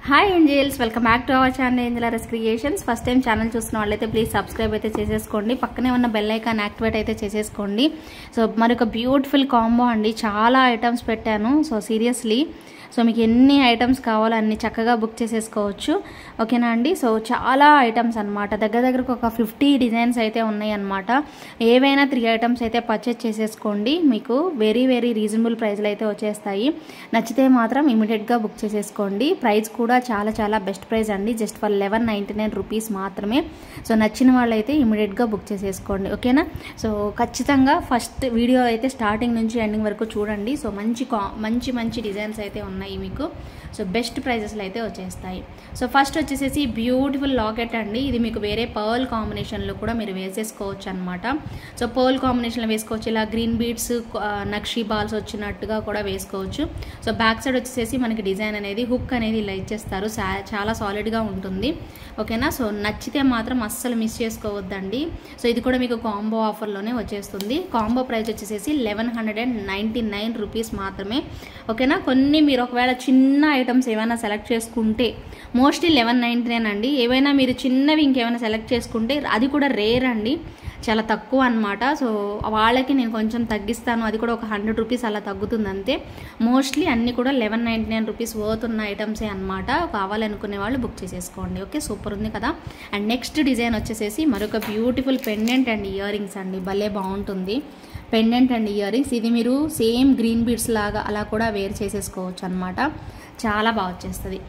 hi angels welcome back to our channel ఏంజలరస్ creations first time channel చూస్తున్న వాళ్ళైతే please subscribe అయితే చేసేసుకోండి పక్కనే ఉన్న బెల్ ఐకాన్ యాక్టివేట్ అయితే చేసేసుకోండి సో మరొక బ్యూటిఫుల్ కాంబో అండి చాలా ఐటమ్స్ పెట్టాను సో సీరియస్లీ సో మీకు ఎన్ని ఐటమ్స్ కావాలో అన్ని చక్కగా బుక్ చేసేసుకోవచ్చు ఓకేనా అండి సో చాలా ఐటమ్స్ అనమాట దగ్గర దగ్గరకు ఒక ఫిఫ్టీ డిజైన్స్ అయితే ఉన్నాయి అనమాట ఏవైనా త్రీ ఐటమ్స్ అయితే పర్చేజ్ చేసేసుకోండి మీకు వెరీ వెరీ రీజనబుల్ ప్రైస్లో అయితే వచ్చేస్తాయి నచ్చితే మాత్రం ఇమీడియట్గా బుక్ చేసేసుకోండి ప్రైస్ కూడా చాలా చాలా బెస్ట్ ప్రైస్ అండి just for eleven ninety nine rupees మాత్రమే సో నచ్చిన వాళ్ళైతే ఇమీడియట్గా బుక్ చేసేసుకోండి ఓకేనా సో ఖచ్చితంగా ఫస్ట్ వీడియో అయితే స్టార్టింగ్ నుంచి ఎండింగ్ వరకు చూడండి సో మంచి కా మంచి మంచి డిజైన్స్ అయితే ఉన్నాయి మీకు సో బెస్ట్ ప్రైజెస్లో అయితే వచ్చేస్తాయి సో ఫస్ట్ వచ్చేసేసి బ్యూటిఫుల్ లాకెట్ అండి ఇది మీకు వేరే పర్ల్ కాంబినేషన్లో కూడా మీరు వేసేసుకోవచ్చు అనమాట సో పర్ల్ కాంబినేషన్లో వేసుకోవచ్చు ఇలా గ్రీన్ బీడ్స్ నక్షీ బాల్స్ వచ్చినట్టుగా కూడా వేసుకోవచ్చు సో బ్యాక్ సైడ్ వచ్చేసేసి మనకి డిజైన్ అనేది హుక్ అనేది ఇలా ఇచ్చేస్తారు చాలా సాలిడ్గా ఉంటుంది ఓకేనా సో నచ్చితే మాత్రం అస్సలు మిస్ చేసుకోవద్దండి సో ఇది కూడా మీకు కాంబో ఆఫర్లోనే వచ్చేస్తుంది కాంబో ప్రైస్ వచ్చేసేసి eleven hundred and ninety nine rupees మాత్రమే ఓకేనా కొన్ని మీరు ఒకవేళ చిన్న ఐటమ్స్ ఏమైనా సెలెక్ట్ చేసుకుంటే మోస్ట్లీ లెవెన్ నైంటీ నైన్ అండి ఏవైనా మీరు చిన్నవి ఇంకేమైనా సెలెక్ట్ చేసుకుంటే అది కూడా రేర్ అండి చాలా తక్కువ అనమాట సో వాళ్ళకి నేను కొంచెం తగ్గిస్తాను అది కూడా ఒక హండ్రెడ్ రూపీస్ అలా తగ్గుతుంది అంతే మోస్ట్లీ అన్నీ కూడా eleven ninety nine rupees worth ఉన్న ఐటమ్సే అనమాట కావాలనుకునే వాళ్ళు బుక్ చేసేసుకోండి ఓకే సూపర్ ఉంది కదా అండ్ నెక్స్ట్ డిజైన్ వచ్చేసేసి మరొక beautiful pendant and ear rings అండి భలే బాగుంటుంది పెండెంట్ అండ్ ఇయర్ రింగ్స్ ఇది మీరు సేమ్ గ్రీన్ బీడ్స్ లాగా అలా కూడా వేర్ చేసేసుకోవచ్చు అనమాట చాలా బాగా వచ్చేస్తుంది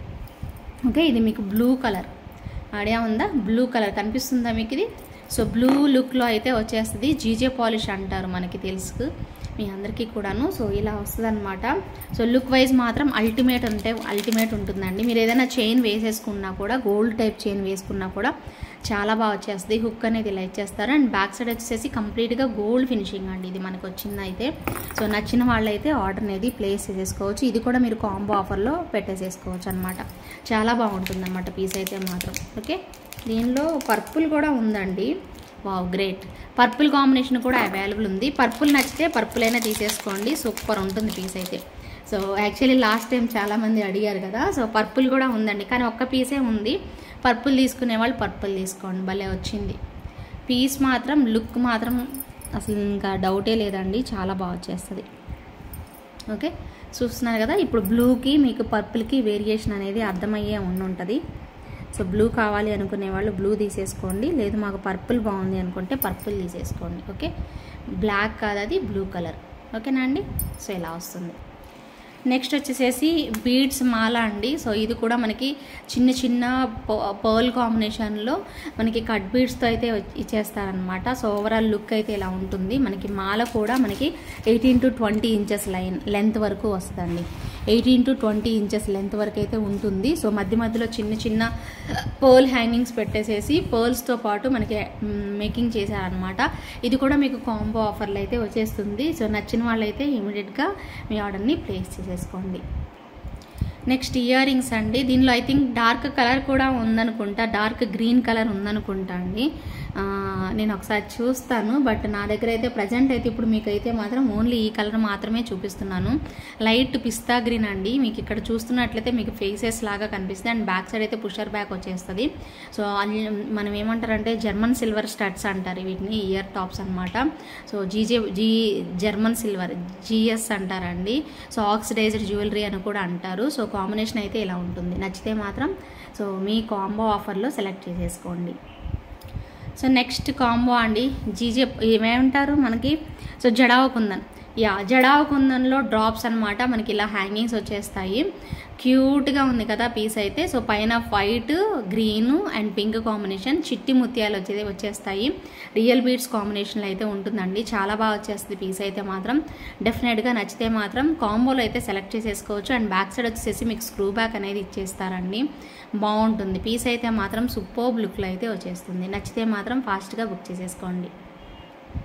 ఓకే ఇది మీకు బ్లూ కలర్ ఐడియా ఉందా బ్లూ కలర్ కనిపిస్తుందా మీకు ఇది సో బ్లూ లుక్లో అయితే వచ్చేస్తుంది జీజే పాలిష్ అంటారు మనకి తెలుసు మీ అందరికీ కూడాను సో ఇలా వస్తుంది అనమాట సో లుక్ వైజ్ మాత్రం అల్టిమేట్ ఉంటే అల్టిమేట్ ఉంటుందండి మీరు ఏదైనా చైన్ వేసేసుకున్నా కూడా గోల్డ్ టైప్ చైన్ వేసుకున్నా కూడా చాలా బాగా వచ్చేస్తుంది హుక్ అనేది ఇలా ఇచ్చేస్తారు అండ్ బ్యాక్ సైడ్ వచ్చేసి కంప్లీట్గా గోల్డ్ ఫినిషింగ్ అండి ఇది మనకు వచ్చింది అయితే సో నచ్చిన వాళ్ళైతే ఆర్డర్ అనేది ప్లేస్ చేసేసుకోవచ్చు ఇది కూడా మీరు కాంబో ఆఫర్లో పెట్టేసేసుకోవచ్చు అనమాట చాలా బాగుంటుంది అనమాట పీస్ అయితే మాత్రం ఓకే దీనిలో పర్పుల్ కూడా ఉందండి వావ్ గ్రేట్ పర్పుల్ కాంబినేషన్ కూడా అవైలబుల్ ఉంది పర్పుల్ నచ్చితే పర్పుల్ అయినా తీసేసుకోండి సూపర్ ఉంటుంది పీస్ అయితే సో యాక్చువల్లీ లాస్ట్ టైం చాలామంది అడిగారు కదా సో పర్పుల్ కూడా ఉందండి కానీ ఒక్క పీసే ఉంది పర్పుల్ తీసుకునే వాళ్ళు పర్పుల్ తీసుకోండి భలే వచ్చింది పీస్ మాత్రం లుక్ మాత్రం అసలు ఇంకా డౌటే లేదండి చాలా బాగా వచ్చేస్తుంది ఓకే చూస్తున్నారు కదా ఇప్పుడు బ్లూకి మీకు పర్పుల్కి వేరియేషన్ అనేది అర్థమయ్యే ఉండి ఉంటుంది సో బ్లూ కావాలి అనుకునే వాళ్ళు బ్లూ తీసేసుకోండి లేదు మాకు పర్పుల్ బాగుంది అనుకుంటే పర్పుల్ తీసేసుకోండి ఓకే బ్లాక్ కాదు అది బ్లూ కలర్ ఓకేనా అండి సో ఇలా వస్తుంది నెక్స్ట్ వచ్చేసేసి బీడ్స్ మాల అండి సో ఇది కూడా మనకి చిన్న చిన్న పర్ల్ కాంబినేషన్లో మనకి కట్ బీడ్స్తో అయితే ఇచ్చేస్తారనమాట సో ఓవరాల్ లుక్ అయితే ఇలా ఉంటుంది మనకి మాల కూడా మనకి eighteen to twenty inches line length వరకు వస్తుందండి eighteen to twenty inches length వరకు అయితే ఉంటుంది సో మధ్య మధ్యలో చిన్న చిన్న పర్ల్ హ్యాంగింగ్స్ పెట్టేసేసి పర్ల్స్తో పాటు మనకి మేకింగ్ చేశారనమాట ఇది కూడా మీకు కాంబో ఆఫర్లు అయితే వచ్చేస్తుంది సో నచ్చిన వాళ్ళైతే ఇమీడియట్గా మీ ఆర్డర్ని ప్లేస్ చేసేసుకోండి నెక్స్ట్ ఇయర్ రింగ్స్ అండి దీనిలో ఐ థింక్ డార్క్ కలర్ కూడా ఉందనుకుంటా డార్క్ గ్రీన్ కలర్ ఉందనుకుంటా అండి నేను ఒకసారి చూస్తాను బట్ నా దగ్గర అయితే ప్రజెంట్ అయితే ఇప్పుడు మీకు అయితే మాత్రం ఓన్లీ ఈ కలర్ మాత్రమే చూపిస్తున్నాను లైట్ పిస్తా గ్రీన్ అండి మీకు ఇక్కడ చూస్తున్నట్లయితే మీకు ఫేసెస్ లాగా కనిపిస్తుంది అండ్ బ్యాక్ సైడ్ అయితే పుషర్ బ్యాక్ వచ్చేస్తుంది సో మనం ఏమంటారంటే జర్మన్ సిల్వర్ స్టడ్స్ అంటారు వీటిని ఇయర్ టాప్స్ అనమాట so GJ G German silver GS అంటారండి సో ఆక్సిడైజ్డ్ జ్యువెలరీ అని కూడా అంటారు సో కాంబినేషన్ అయితే ఇలా ఉంటుంది నచ్చితే మాత్రం సో మీ కాంబో ఆఫర్లో సెలెక్ట్ చేసేసుకోండి సో నెక్స్ట్ కాంబో అండి జీజే ఏమేమంటారు మనకి సో జడావ కుందన్ యా జడావ కుందన్లో డ్రాప్స్ అనమాట మనకి ఇలా హ్యాంగింగ్స్ వచ్చేస్తాయి క్యూట్గా ఉంది కదా పీస్ అయితే సో పైన white green and pink combination చిట్టి ముత్యాలు వచ్చేది వచ్చేస్తాయి రియల్ బీడ్స్ కాంబినేషన్లో అయితే ఉంటుందండి చాలా బాగా వచ్చేస్తుంది పీస్ అయితే మాత్రం డెఫినెట్గా నచ్చితే మాత్రం కాంబోలో అయితే సెలెక్ట్ చేసేసుకోవచ్చు అండ్ బ్యాక్ సైడ్ వచ్చేసి మీకు స్క్రూ బ్యాక్ అనేది ఇచ్చేస్తారండి బాగుంటుంది పీస్ అయితే మాత్రం సూపర్బ్ లుక్లో అయితే వచ్చేస్తుంది నచ్చితే మాత్రం ఫాస్ట్గా బుక్ చేసేసుకోండి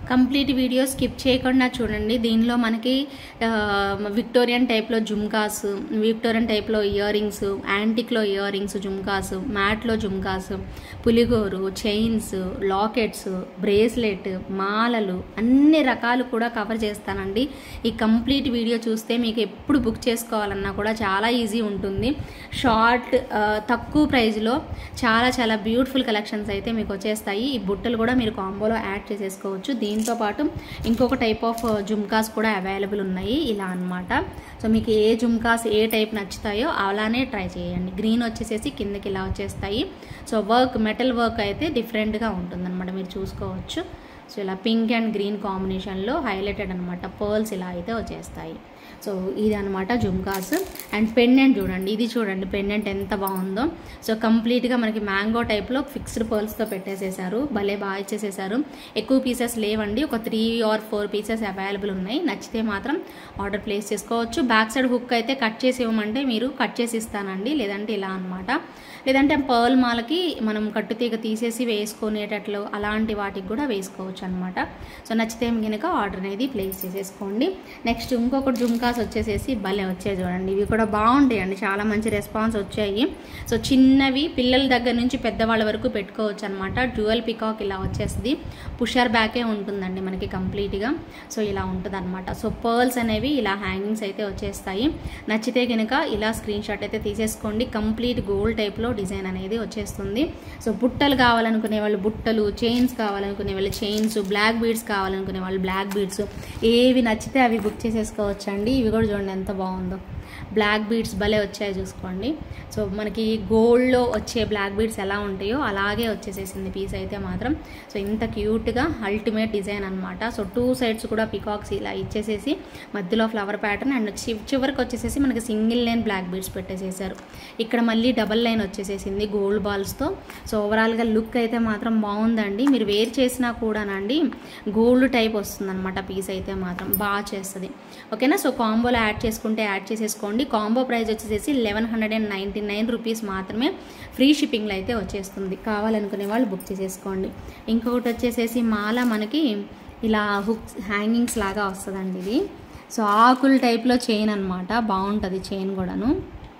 కంప్లీట్ వీడియో స్కిప్ చేయకుండా చూడండి దీనిలో మనకి ఆ, విక్టోరియన్ టైప్లో జుమ్కాస్ విక్టోరియన్ టైప్లో ఇయర్ రింగ్స్ యాంటిక్లో ఇయర్ రింగ్స్ జుమ్కాస్ మ్యాట్లో జుమ్కాస్ పులిగోరు చైన్స్ లాకెట్స్ బ్రేస్లెట్ మాలలు అన్ని రకాలు కూడా కవర్ చేస్తానండి ఈ కంప్లీట్ వీడియో చూస్తే మీకు ఎప్పుడు బుక్ చేసుకోవాలన్నా కూడా చాలా ఈజీ ఉంటుంది షార్ట్ ఆ, తక్కువ ప్రైస్లో చాలా చాలా బ్యూటిఫుల్ కలెక్షన్స్ అయితే మీకు వచ్చేస్తాయి ఈ బుట్టలు కూడా మీరు కాంబోలో యాడ్ చేసేసుకోవచ్చు దీంతో పాటు ఇంకొక టైప్ ఆఫ్ జుమ్కాస్ కూడా అవైలబుల్ ఉన్నాయి ఇలా అన్నమాట సో మీకు ఏ జుమ్కాస్ ఏ టైప్ నచ్చుతాయో అలానే ట్రై చేయండి గ్రీన్ వచ్చేసేసి కిందకి ఇలా వచ్చేస్తాయి సో వర్క్ మెటల్ వర్క్ అయితే డిఫరెంట్గా ఉంటుందన్నమాట మీరు చూసుకోవచ్చు సో ఇలా పింక్ అండ్ గ్రీన్ కాంబినేషన్లో హైలైటెడ్ అనమాట పర్ల్స్ ఇలా అయితే వచ్చేస్తాయి సో ఇది అనమాట జుమ్కాస్ అండ్ పెండెంట్ చూడండి ఇది చూడండి పెండెంట్ ఎంత బాగుందో సో కంప్లీట్గా మనకి మ్యాంగో టైప్లో ఫిక్స్డ్ పర్ల్స్తో పెట్టేసేసారు భలే బాగా ఇచ్చేసేసారు ఎక్కువ పీసెస్ లేవండి ఒక three or four pieces available ఉన్నాయి నచ్చితే మాత్రం ఆర్డర్ ప్లేస్ చేసుకోవచ్చు బ్యాక్ సైడ్ హుక్ అయితే కట్ చేసి ఇవ్వమంటే మీరు కట్ చేసి ఇస్తానండి లేదంటే ఇలా అనమాట లేదంటే పర్ల్ మాలకి మనం కట్టుతీగ తీసేసి వేసుకునేటట్లు అలాంటి వాటికి కూడా వేసుకోవచ్చు అనమాట సో నచ్చితే కనుక ఆర్డర్ అనేది ప్లేస్ చేసేసుకోండి నెక్స్ట్ ఇంకొకటి జుమ్కాస్ వచ్చేసేసి భలే వచ్చాయి చూడండి ఇవి కూడా బాగుంటాయండి చాలా మంచి రెస్పాన్స్ వచ్చాయి సో చిన్నవి పిల్లల దగ్గర నుంచి పెద్దవాళ్ళ వరకు పెట్టుకోవచ్చు అనమాట డ్యూయల్ పికాక్ ఇలా వచ్చేస్తుంది పుషర్ బ్యాకే ఉంటుందండి మనకి కంప్లీట్గా సో ఇలా ఉంటుంది అనమాట సో పర్ల్స్ అనేవి ఇలా హ్యాంగింగ్స్ అయితే వచ్చేస్తాయి నచ్చితే కనుక ఇలా స్క్రీన్ షాట్ అయితే తీసేసుకోండి కంప్లీట్ గోల్డ్ టైప్లో డిజైన్ అనేది వచ్చేస్తుంది సో బుట్టలు కావాలనుకునే వాళ్ళు బుట్టలు చైన్స్ కావాలనుకునే వాళ్ళు చైన్స్ బ్లాక్ బీడ్స్ కావాలనుకునే వాళ్ళు బ్లాక్ బీడ్స్ ఏవి నచ్చితే అవి బుక్ చేసేసుకోవచ్చండి ఇవి కూడా చూడండి ఎంత బాగుందో బ్లాక్ బీడ్స్ భలే వచ్చాయి చూసుకోండి సో మనకి గోల్డ్లో వచ్చే బ్లాక్ బీడ్స్ ఎలా ఉంటాయో అలాగే వచ్చేసేసింది పీస్ అయితే మాత్రం సో ఇంత క్యూట్గా అల్టిమేట్ డిజైన్ అనమాట సో టూ సైడ్స్ కూడా పికాక్స్ ఇలా ఇచ్చేసేసి మధ్యలో ఫ్లవర్ ప్యాటర్న్ అండ్ చి- చివరికి వచ్చేసేసి మనకి సింగిల్ లైన్ బ్లాక్ బీడ్స్ పెట్టేసేసారు ఇక్కడ మళ్ళీ డబల్ లైన్ వచ్చేసేసింది గోల్డ్ బాల్స్తో సో ఓవరాల్గా లుక్ అయితే మాత్రం బాగుందండి మీరు వేర్ చేసినా కూడానండి గోల్డ్ టైప్ వస్తుంది అనమాట పీస్ అయితే మాత్రం బాగా చేస్తుంది ఓకేనా సో కాంబోలో యాడ్ చేసుకుంటే యాడ్ చేసేసుకోండి కాంబో ప్రైస్ వచ్చేసేసి eleven hundred and ninety nine rupees మాత్రమే ఫ్రీ షిప్పింగ్లో అయితే వచ్చేస్తుంది కావాలనుకునే వాళ్ళు బుక్ చేసేసుకోండి ఇంకొకటి వచ్చేసేసి మాల మనకి ఇలా హుక్స్ హ్యాంగింగ్స్ లాగా వస్తుందండి ఇది సో ఆకుల టైప్లో చైన్ అనమాట బాగుంటుంది చైన్ కూడాను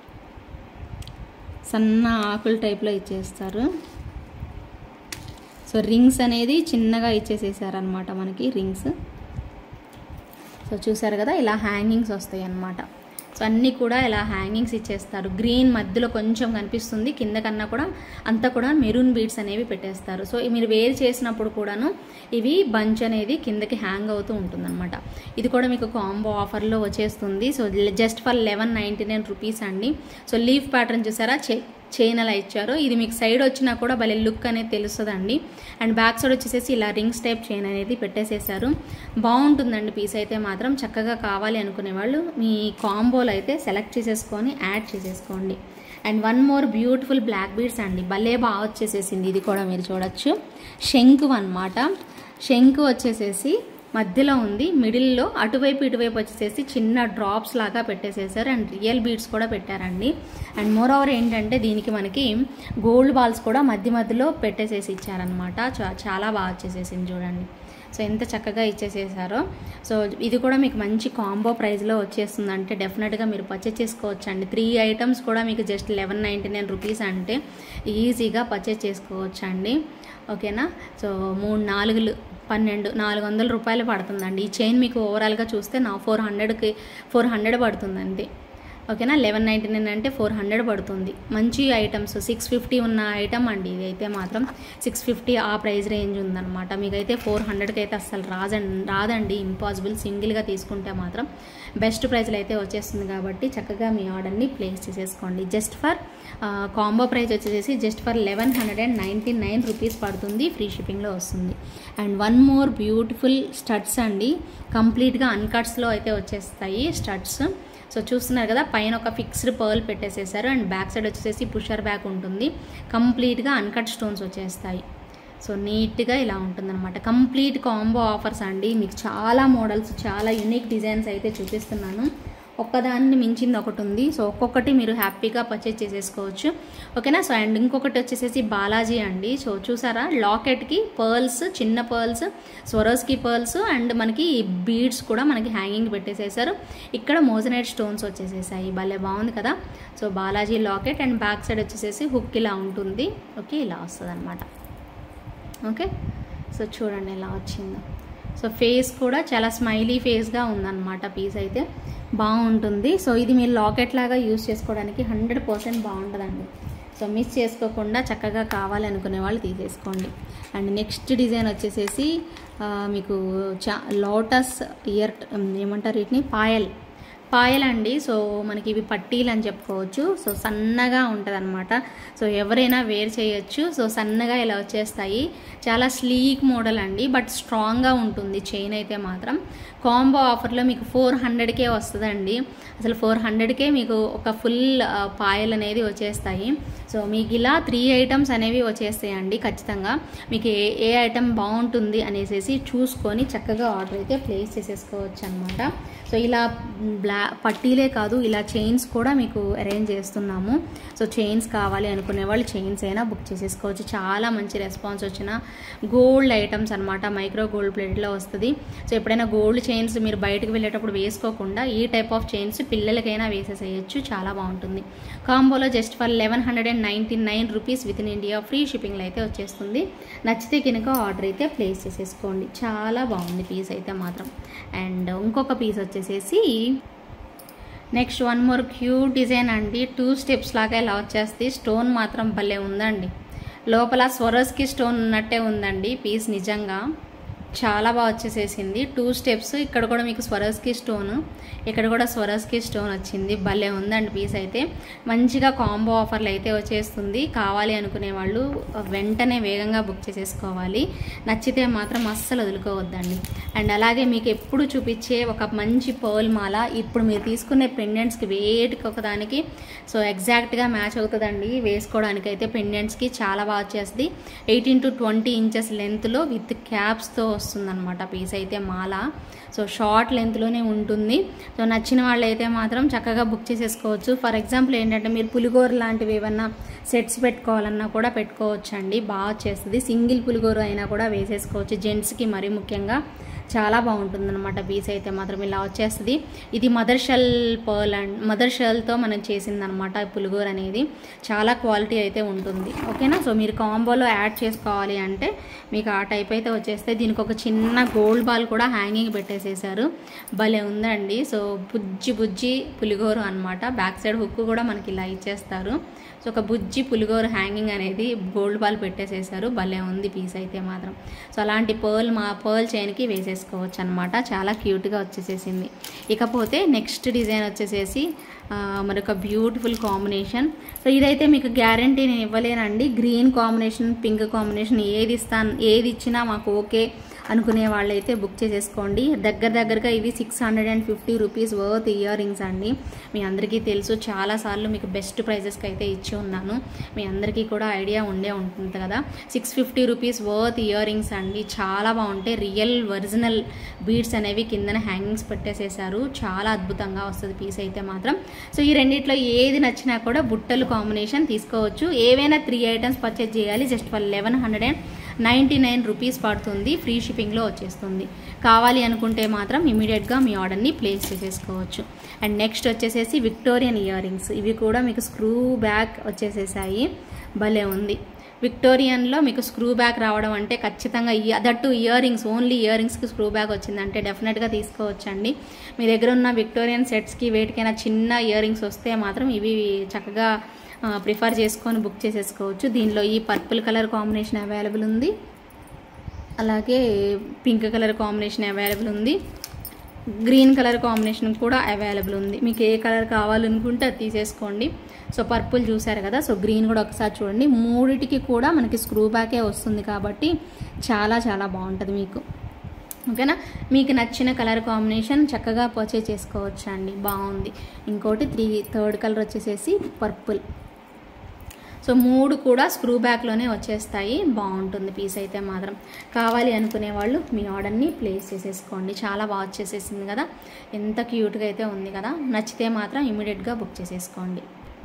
సన్న ఆకుల టైప్లో ఇచ్చేస్తారు సో రింగ్స్ అనేది చిన్నగా ఇచ్చేసేసారనమాట మనకి రింగ్స్ సో చూసారు కదా ఇలా హ్యాంగింగ్స్ వస్తాయి అన్నమాట సో అన్నీ కూడా ఇలా హ్యాంగింగ్స్ ఇచ్చేస్తారు గ్రీన్ మధ్యలో కొంచెం కనిపిస్తుంది కింద కన్నా కూడా అంతా కూడా మెరూన్ బీడ్స్ అనేవి పెట్టేస్తారు సో మీరు వేరు చేసినప్పుడు కూడాను ఇవి బంచ్ అనేది కిందకి హ్యాంగ్ అవుతూ ఉంటుందన్నమాట ఇది కూడా మీకు కాంబో ఆఫర్లో వచ్చేస్తుంది so just for eleven ninety nine rupees అండి సో లీఫ్ ప్యాటర్న్ చూసారా చే చైన్ అలా ఇచ్చారు ఇది మీకు సైడ్ వచ్చినా కూడా భలే లుక్ అనేది తెలుస్తుందండి అండ్ బ్యాక్ సైడ్ వచ్చేసేసి ఇలా రింగ్స్ టైప్ చైన్ అనేది పెట్టేసేసారు బాగుంటుందండి పీస్ అయితే మాత్రం చక్కగా కావాలి అనుకునే వాళ్ళు మీ కాంబోలో అయితే సెలెక్ట్ చేసేసుకొని యాడ్ చేసేసుకోండి and one more beautiful black beads అండి భలే బాగా వచ్చేసేసింది ఇది కూడా మీరు చూడొచ్చు శంకు అన్నమాట శంకు వచ్చేసేసి మధ్యలో ఉంది మిడిల్లో అటువైపు ఇటువైపు వచ్చేసేసి చిన్న డ్రాప్స్ లాగా పెట్టేసేసారు అండ్ రియల్ బీడ్స్ కూడా పెట్టారండి అండ్ మోర్ ఓవర్ ఏంటంటే దీనికి మనకి గోల్డ్ బాల్స్ కూడా మధ్య మధ్యలో పెట్టేసేసి ఇచ్చారనమాట చా- చాలా బాగా వచ్చేసేసింది చూడండి సో ఎంత చక్కగా ఇచ్చేసేసారో సో ఇది కూడా మీకు మంచి కాంబో ప్రైస్లో వచ్చేస్తుంది అంటే డెఫినెట్గా మీరు పర్చేస్ చేసుకోవచ్చు అండి త్రీ ఐటమ్స్ కూడా మీకు just eleven ninety nine rupees అంటే ఈజీగా పర్చేస్ చేసుకోవచ్చు అండి ఓకేనా సో మూడు నాలుగులు పన్నెండు నాలుగు వందల రూపాయలు పడుతుందండి ఈ చైన్ మీకు ఓవరాల్గా చూస్తే నా ఫోర్ హండ్రెడ్కి ఫోర్ హండ్రెడ్ పడుతుంది అంతే ఓకేనా లెవెన్ నైంటీ నైన్ అంటే ఫోర్ హండ్రెడ్ పడుతుంది మంచి ఐటమ్స్ సిక్స్ ఫిఫ్టీ ఉన్న ఐటమ్ అండి ఇది అయితే మాత్రం సిక్స్ ఫిఫ్టీ ఆ ప్రైస్ రేంజ్ ఉందన్నమాట మీకైతే ఫోర్ హండ్రెడ్కి అయితే అస్సలు రాదండి రాదండి ఇంపాసిబుల్ సింగిల్గా తీసుకుంటే మాత్రం బెస్ట్ ప్రైస్లో అయితే వచ్చేస్తుంది కాబట్టి చక్కగా మీ ఆర్డర్ని ప్లేస్ చేసేసుకోండి జస్ట్ ఫర్ కాంబో ప్రైస్ వచ్చేసి just for eleven hundred and ninety nine rupees పడుతుంది ఫ్రీ షిప్పింగ్లో వస్తుంది and one more beautiful studs అండి కంప్లీట్గా అన్కట్స్లో అయితే వచ్చేస్తాయి స్టడ్స్ సో చూస్తున్నారు కదా పైన ఒక ఫిక్స్డ్ పర్ల్ పెట్టేసేసారు అండ్ బ్యాక్ సైడ్ వచ్చేసి పుషర్ బ్యాక్ ఉంటుంది కంప్లీట్గా అన్కట్ స్టోన్స్ వచ్చేస్తాయి సో నీట్గా ఇలా ఉంటుందన్నమాట కంప్లీట్ కాంబో ఆఫర్స్ అండి మీకు చాలా మోడల్స్ చాలా యూనిక్ డిజైన్స్ అయితే చూపిస్తున్నాను ఒక్కదాన్ని మించింది ఒకటి ఉంది సో ఒక్కొక్కటి మీరు హ్యాపీగా పర్చేజ్ చేసేసుకోవచ్చు ఓకేనా సో అండ్ ఇంకొకటి వచ్చేసేసి బాలాజీ అండి సో చూసారా లాకెట్కి పర్ల్స్ చిన్న పర్ల్స్ స్వరోస్కి పర్ల్స్ అండ్ మనకి బీడ్స్ కూడా మనకి హ్యాంగింగ్ పెట్టేసేసారు ఇక్కడ మోజనైట్ స్టోన్స్ వచ్చేసేసాయి భలే బాగుంది కదా so Balaji locket and back side వచ్చేసేసి హుక్ ఇలా ఉంటుంది ఓకే ఇలా వస్తుంది అనమాట ఓకే సో చూడండి ఎలా వచ్చిందో సో ఫేస్ కూడా చాలా స్మైలీ ఫేస్గా ఉందన్నమాట పీస్ అయితే బాగుంటుంది సో ఇది మీరు లాకెట్ లాగా యూస్ చేసుకోవడానికి హండ్రెడ్ పర్సెంట్ బాగుంటుందండి సో మిస్ చేసుకోకుండా చక్కగా కావాలి అనుకునే వాళ్ళు తీసేసుకోండి అండ్ నెక్స్ట్ డిజైన్ వచ్చేసేసి ఆ, మీకు చా లోటస్ ఇయర్ ఏమంటారు వీటిని పాయల్ పాయల్ అండి సో మనకి ఇవి పట్టీలు అని చెప్పుకోవచ్చు సో సన్నగా ఉంటుంది అనమాట సో ఎవరైనా వేర్ చేయొచ్చు సో సన్నగా ఇలా వచ్చేస్తాయి చాలా స్లీక్ మోడల్ అండి బట్ స్ట్రాంగ్గా ఉంటుంది చైన్ అయితే మాత్రం కాంబో ఆఫర్లో మీకు ఫోర్ హండ్రెడ్కే వస్తుందండి అసలు ఫోర్ హండ్రెడ్కే మీకు ఒక ఫుల్ పాయల్ అనేది వచ్చేస్తాయి సో మీకు ఇలా త్రీ ఐటమ్స్ అనేవి వచ్చేస్తాయండి ఖచ్చితంగా మీకు ఏ ఏ ఐటమ్ బాగుంటుంది అనేసి చూసుకొని చక్కగా ఆర్డర్ అయితే ప్లేస్ చేసేసుకోవచ్చు అనమాట సో ఇలా బ్లా పట్టీలే కాదు ఇలా చైన్స్ కూడా మీకు అరేంజ్ చేస్తున్నాము సో చైన్స్ కావాలి అనుకునే వాళ్ళు చైన్స్ అయినా బుక్ చేసేసుకోవచ్చు చాలా మంచి రెస్పాన్స్ వచ్చిన గోల్డ్ ఐటమ్స్ అనమాట మైక్రో గోల్డ్ ప్లేట్లో వస్తుంది సో ఎప్పుడైనా గోల్డ్ చైన్స్ మీరు బయటకు వెళ్ళేటప్పుడు వేసుకోకుండా ఈ టైప్ ఆఫ్ చైన్స్ పిల్లలకైనా వేసేసేయచ్చు చాలా బాగుంటుంది కాంబోలో just for eleven hundred and ninety nine rupees with in India free షిప్పింగ్లో అయితే వచ్చేస్తుంది నచ్చితే కనుక ఆర్డర్ అయితే ప్లేస్ చేసేసుకోండి చాలా బాగుంది పీస్ అయితే మాత్రం అండ్ ఇంకొక పీస్ వచ్చేసేసి next one more cute design అండి టూ స్టెప్స్ లాగా ఇలా వచ్చేస్తుంది స్టోన్ మాత్రం భలే ఉందండి లోపల స్వరస్కి స్టోన్ ఉన్నట్టే ఉందండి పీస్ నిజంగా చాలా బాగా వచ్చేసేసింది టూ స్టెప్స్ ఇక్కడ కూడా మీకు స్వరస్కి స్టోన్ ఇక్కడ కూడా స్వరస్కి స్టోన్ వచ్చింది భలే ఉందండి పీస్ అయితే మంచిగా కాంబో ఆఫర్లు అయితే వచ్చేస్తుంది కావాలి అనుకునే వాళ్ళు వెంటనే వేగంగా బుక్ చేసేసుకోవాలి నచ్చితే మాత్రం అస్సలు వదులుకోవద్దండి అండ్ అలాగే మీకు ఎప్పుడు చూపించే ఒక మంచి పర్ల్ మాల ఇప్పుడు మీరు తీసుకునే పెండెంట్స్కి వేటికి ఒకదానికి సో ఎగ్జాక్ట్గా మ్యాచ్ అవుతుందండి వేసుకోవడానికి అయితే పెండెంట్స్కి చాలా బాగా వచ్చేస్తుంది ఎయిటీన్ టు ట్వంటీ ఇంచెస్ లెంత్లో విత్ క్యాప్స్తో వస్తుందన్నమాట పీస్ అయితే మాల సో షార్ట్ లెంత్లోనే ఉంటుంది సో నచ్చిన వాళ్ళు అయితే మాత్రం చక్కగా బుక్ చేసేసుకోవచ్చు ఫర్ ఎగ్జాంపుల్ ఏంటంటే మీరు పులిగోర లాంటివి ఏమన్నా సెట్స్ పెట్టుకోవాలన్నా కూడా పెట్టుకోవచ్చు అండి బాగా వచ్చేస్తుంది సింగిల్ పులిగోర అయినా కూడా వేసేసుకోవచ్చు జెంట్స్కి మరీ ముఖ్యంగా చాలా బాగుంటుంది అనమాట పీస్ అయితే మాత్రం ఇలా వచ్చేస్తుంది ఇది mother shell pearl and mother షెల్తో మనం చేసింది అనమాట పులిగోర అనేది చాలా క్వాలిటీ అయితే ఉంటుంది ఓకేనా సో మీరు కాంబోలో యాడ్ చేసుకోవాలి అంటే మీకు ఆ టైప్ అయితే వచ్చేస్తే దీనికి ఒక చిన్న గోల్డ్ బాల్ కూడా హ్యాంగింగ్ పెట్టేసేసారు భలే ఉందండి సో బుజ్జి బుజ్జి పులిగోర అనమాట బ్యాక్ సైడ్ హుక్ కూడా మనకి ఇలా ఇచ్చేస్తారు సో ఒక బుజ్జి పులిగోర హ్యాంగింగ్ అనేది గోల్డ్ బాల్ పెట్టేసేసారు భలే ఉంది పీస్ అయితే మాత్రం సో అలాంటి పర్ల్ మా పర్ల్ చైన్కి వేసేసుకోవచ్చు అనమాట చాలా క్యూట్గా వచ్చేసేసింది ఇకపోతే నెక్స్ట్ డిజైన్ వచ్చేసేసి ఆ, మరొక బ్యూటిఫుల్ కాంబినేషన్ సో ఇదైతే మీకు గ్యారంటీ నేను ఇవ్వలేనండి గ్రీన్ కాంబినేషన్ పింక్ కాంబినేషన్ ఏది ఇస్తాను ఏది ఇచ్చినా మాకు ఓకే అనుకునే వాళ్ళైతే బుక్ చేసేసుకోండి దగ్గర దగ్గరగా ఇవి six hundred and fifty rupees worth ear rings అండి మీ అందరికీ తెలుసు చాలాసార్లు మీకు బెస్ట్ ప్రైజెస్కి అయితే ఇచ్చి ఉన్నాను మీ అందరికీ కూడా ఐడియా ఉండే ఉంటుంది కదా six fifty rupees worth ear rings అండి చాలా బాగుంటాయి రియల్ ఒరిజినల్ బీడ్స్ అనేవి కిందన హ్యాంగింగ్స్ పెట్టేసేసారు చాలా అద్భుతంగా వస్తుంది పీస్ అయితే మాత్రం సో ఈ రెండిట్లో ఏది నచ్చినా కూడా బుట్టలు కాంబినేషన్ తీసుకోవచ్చు ఏవైనా త్రీ ఐటమ్స్ పర్చేజ్ చేయాలి just for eleven hundred and ninety nine rupees పడుతుంది ఫ్రీ షిప్పింగ్లో వచ్చేస్తుంది కావాలి అనుకుంటే మాత్రం ఇమీడియట్గా మీ ఆర్డర్ని ప్లేస్ చేసేసుకోవచ్చు అండ్ నెక్స్ట్ వచ్చేసేసి విక్టోరియన్ ఇయర్ రింగ్స్ ఇవి కూడా మీకు స్క్రూ బ్యాక్ వచ్చేసేసాయి భలే ఉంది విక్టోరియన్లో మీకు స్క్రూ బ్యాక్ రావడం అంటే ఖచ్చితంగా that ear rings only ear రింగ్స్కి స్క్రూ బ్యాక్ వచ్చిందంటే డెఫినెట్గా తీసుకోవచ్చండి మీ దగ్గర ఉన్న విక్టోరియన్ సెట్స్కి వేటికైనా చిన్న ఇయర్ రింగ్స్ వస్తే మాత్రం ఇవి చక్కగా ప్రిఫర్ చేసుకొని బుక్ చేసేసుకోవచ్చు దీనిలో ఈ పర్పుల్ కలర్ కాంబినేషన్ అవైలబుల్ ఉంది అలాగే పింక్ కలర్ కాంబినేషన్ అవైలబుల్ ఉంది గ్రీన్ కలర్ కాంబినేషన్ కూడా అవైలబుల్ ఉంది మీకు ఏ కలర్ కావాలనుకుంటే అది తీసేసుకోండి సో పర్పుల్ చూసారు కదా సో గ్రీన్ కూడా ఒకసారి చూడండి మూడిటికి కూడా మనకి స్క్రూ బ్యాకే వస్తుంది కాబట్టి చాలా చాలా బాగుంటుంది మీకు ఓకేనా మీకు నచ్చిన కలర్ కాంబినేషన్ చక్కగా పర్చేజ్ చేసుకోవచ్చు అండి బాగుంది ఇంకోటి త్రీ థర్డ్ కలర్ వచ్చేసేసి పర్పుల్ సో సో మూడు కూడా స్క్రూ బ్యాక్లోనే వచ్చేస్తాయి బాగుంటుంది పీస్ అయితే మాత్రం కావాలి అనుకునే వాళ్ళు మీ ఆర్డర్ని ప్లేస్ చేసేసుకోండి చాలా బాగా వచ్చేసేసింది కదా ఎంత క్యూట్గా అయితే ఉంది కదా నచ్చితే మాత్రం ఇమీడియట్గా బుక్ చేసేసుకోండి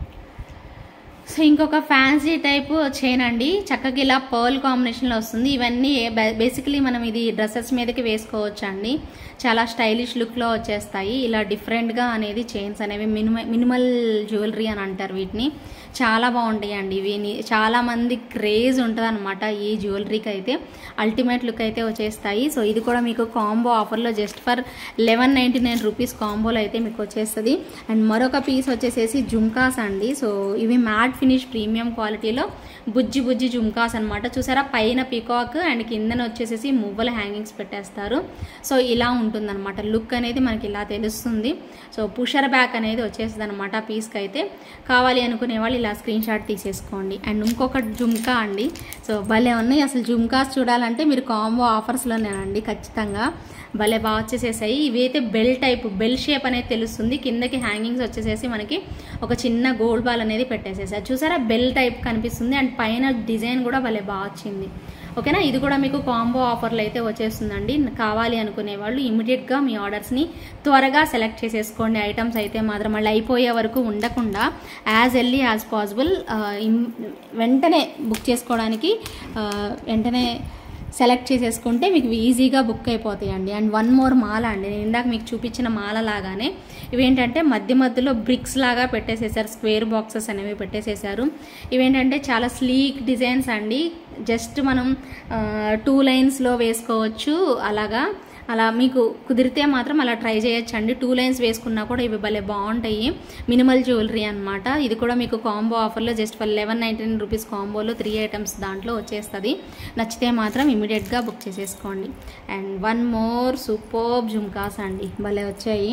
సో ఇంకొక ఫ్యాన్సీ టైప్ చైన్ అండి చక్కగా ఇలా పర్ల్ కాంబినేషన్లో వస్తుంది ఇవన్నీ బేసికలీ మనం ఇది డ్రెస్సెస్ మీదకి వేసుకోవచ్చు అండి చాలా స్టైలిష్ లుక్లో వచ్చేస్తాయి ఇలా డిఫరెంట్గా అనేది చైన్స్ అనేవి మినిమ మినిమల్ జ్యువెలరీ అని అంటారు వీటిని చాలా బాగుంటాయి అండి ఇవి చాలా మంది క్రేజ్ ఉంటుంది అనమాట ఈ జ్యువెలరీకి అయితే అల్టిమేట్ లుక్ అయితే వచ్చేస్తాయి సో ఇది కూడా మీకు కాంబో ఆఫర్లో just for eleven ninety nine rupees కాంబోలో అయితే మీకు వచ్చేస్తుంది అండ్ మరొక పీస్ వచ్చేసేసి జుమ్కాస్ అండి సో ఇవి మ్యాట్ ఫినిష్ ప్రీమియం క్వాలిటీలో బుజ్జి బుజ్జి జుమ్కాస్ అనమాట చూసారా పైన పికాక్ అండ్ కిందన వచ్చేసేసి మువ్వల హ్యాంగింగ్స్ పెట్టేస్తారు సో ఇలా ఉంటుందన్నమాట లుక్ అనేది మనకి ఇలా తెలుస్తుంది సో పుషర్ బ్యాక్ అనేది వచ్చేస్తుంది అనమాట పీస్కి అయితే కావాలి అనుకునే వాళ్ళు ఇలా స్క్రీన్ షాట్ తీసేసుకోండి అండ్ ఇంకొక జుమ్కా అండి సో భలే ఉన్నాయి అసలు జుమ్కాస్ చూడాలంటే మీరు కాంబో ఆఫర్స్లోనేనండి ఖచ్చితంగా భలే బాగా వచ్చేసేసాయి ఇవి అయితే బెల్ టైప్ బెల్ షేప్ అనేది తెలుస్తుంది కిందకి హ్యాంగింగ్స్ వచ్చేసేసి మనకి ఒక చిన్న గోల్డ్ బాల్ అనేది పెట్టేసేసారు చూసారా బెల్ టైప్ కనిపిస్తుంది అండ్ పైన డిజైన్ కూడా భలే బాగా వచ్చింది ఓకేనా ఇది కూడా మీకు కాంబో ఆఫర్లు అయితే వచ్చేస్తుందండి కావాలి అనుకునే వాళ్ళు ఇమీడియట్గా మీ ఆర్డర్స్ని త్వరగా సెలెక్ట్ చేసేసుకోండి ఐటమ్స్ అయితే మాత్రం మళ్ళీ అయిపోయే వరకు ఉండకుండా యాజ్ ఎర్లీ యాజ్ పాసిబుల్ వెంటనే బుక్ చేసుకోవడానికి వెంటనే సెలెక్ట్ చేసేసుకుంటే మీకు ఈజీగా బుక్ అయిపోతాయండి అండ్ వన్ మోర్ మాల అండి నేను ఇందాక మీకు చూపించిన మాల లాగానే ఇవేంటంటే మధ్య మధ్యలో బ్రిక్స్ లాగా పెట్టేసేసారు స్క్వేర్ బాక్సెస్ అనేవి పెట్టేసేసారు ఇవేంటంటే చాలా స్లీక్ డిజైన్స్ అండి జస్ట్ మనం టూ లైన్స్లో వేసుకోవచ్చు అలాగా అలా మీకు కుదిరితే మాత్రం అలా ట్రై చేయొచ్చు అండి టూ లైన్స్ వేసుకున్నా కూడా ఇవి భలే బాగుంటాయి మినిమల్ జ్యువెలరీ అనమాట ఇది కూడా మీకు కాంబో ఆఫర్లో just for eleven ninety nine rupees కాంబోలో త్రీ ఐటమ్స్ దాంట్లో వచ్చేస్తుంది నచ్చితే మాత్రం ఇమీడియట్గా బుక్ చేసేసుకోండి and one more super jhumkas అండి భలే వచ్చాయి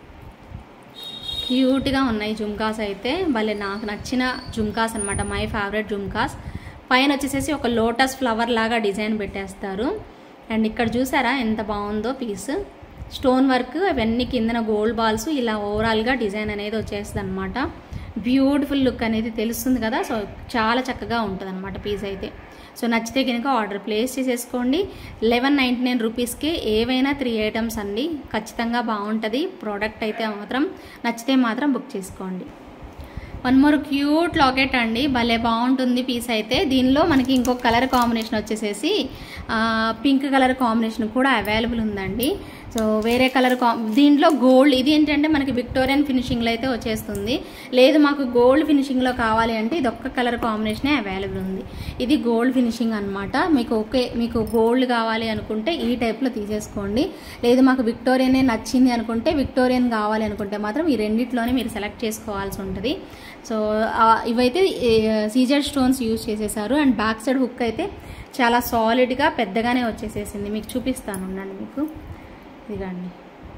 క్యూట్గా ఉన్నాయి జుమ్కాస్ అయితే భలే నాకు నచ్చిన జుమ్కాస్ అనమాట మై ఫేవరెట్ జుమ్కాస్ పైన వచ్చేసేసి ఒక లోటస్ ఫ్లవర్ లాగా డిజైన్ పెట్టేస్తారు అండ్ ఇక్కడ చూసారా ఎంత బాగుందో పీస్ స్టోన్ వర్క్ అవన్నీ కిందన గోల్డ్ బాల్స్ ఇలా ఓవరాల్గా డిజైన్ అనేది వచ్చేస్తుంది అనమాట బ్యూటిఫుల్ లుక్ అనేది తెలుస్తుంది కదా సో చాలా చక్కగా ఉంటుంది అనమాట పీస్ అయితే సో నచ్చితే కనుక ఆర్డర్ ప్లేస్ చేసేసుకోండి లెవెన్ నైంటీ నైన్ రూపీస్కి ఏవైనా త్రీ ఐటమ్స్ అండి ఖచ్చితంగా బాగుంటుంది ప్రోడక్ట్ అయితే మాత్రం నచ్చితే మాత్రం బుక్ చేసుకోండి వన్ మోర్ క్యూట్ లాకెట్ అండి భలే బాగుంటుంది పీస్ అయితే దీనిలో మనకి ఇంకొక కలర్ కాంబినేషన్ వచ్చేసేసి పింక్ కలర్ కాంబినేషన్ కూడా అవైలబుల్ ఉందండి సో వేరే కలర్ కా దీంట్లో గోల్డ్ ఇది ఏంటంటే మనకి విక్టోరియన్ ఫినిషింగ్లో అయితే వచ్చేస్తుంది లేదు మాకు గోల్డ్ ఫినిషింగ్లో కావాలి అంటే ఇది ఒక్క కలర్ కాంబినేషనే అవైలబుల్ ఉంది ఇది గోల్డ్ ఫినిషింగ్ అనమాట మీకు ఓకే మీకు గోల్డ్ కావాలి అనుకుంటే ఈ టైప్లో తీసేసుకోండి లేదు మాకు విక్టోరియనే నచ్చింది అనుకుంటే విక్టోరియన్ కావాలి అనుకుంటే మాత్రం ఈ రెండిట్లోనే మీరు సెలెక్ట్ చేసుకోవాల్సి ఉంటుంది సో ఇవైతే సీజర్ స్టోన్స్ యూజ్ చేసేసారు అండ్ బ్యాక్ సైడ్ హుక్ అయితే చాలా సాలిడ్గా పెద్దగానే వచ్చేసేసింది మీకు చూపిస్తాను ఉండండి మీకు ఇదిగండి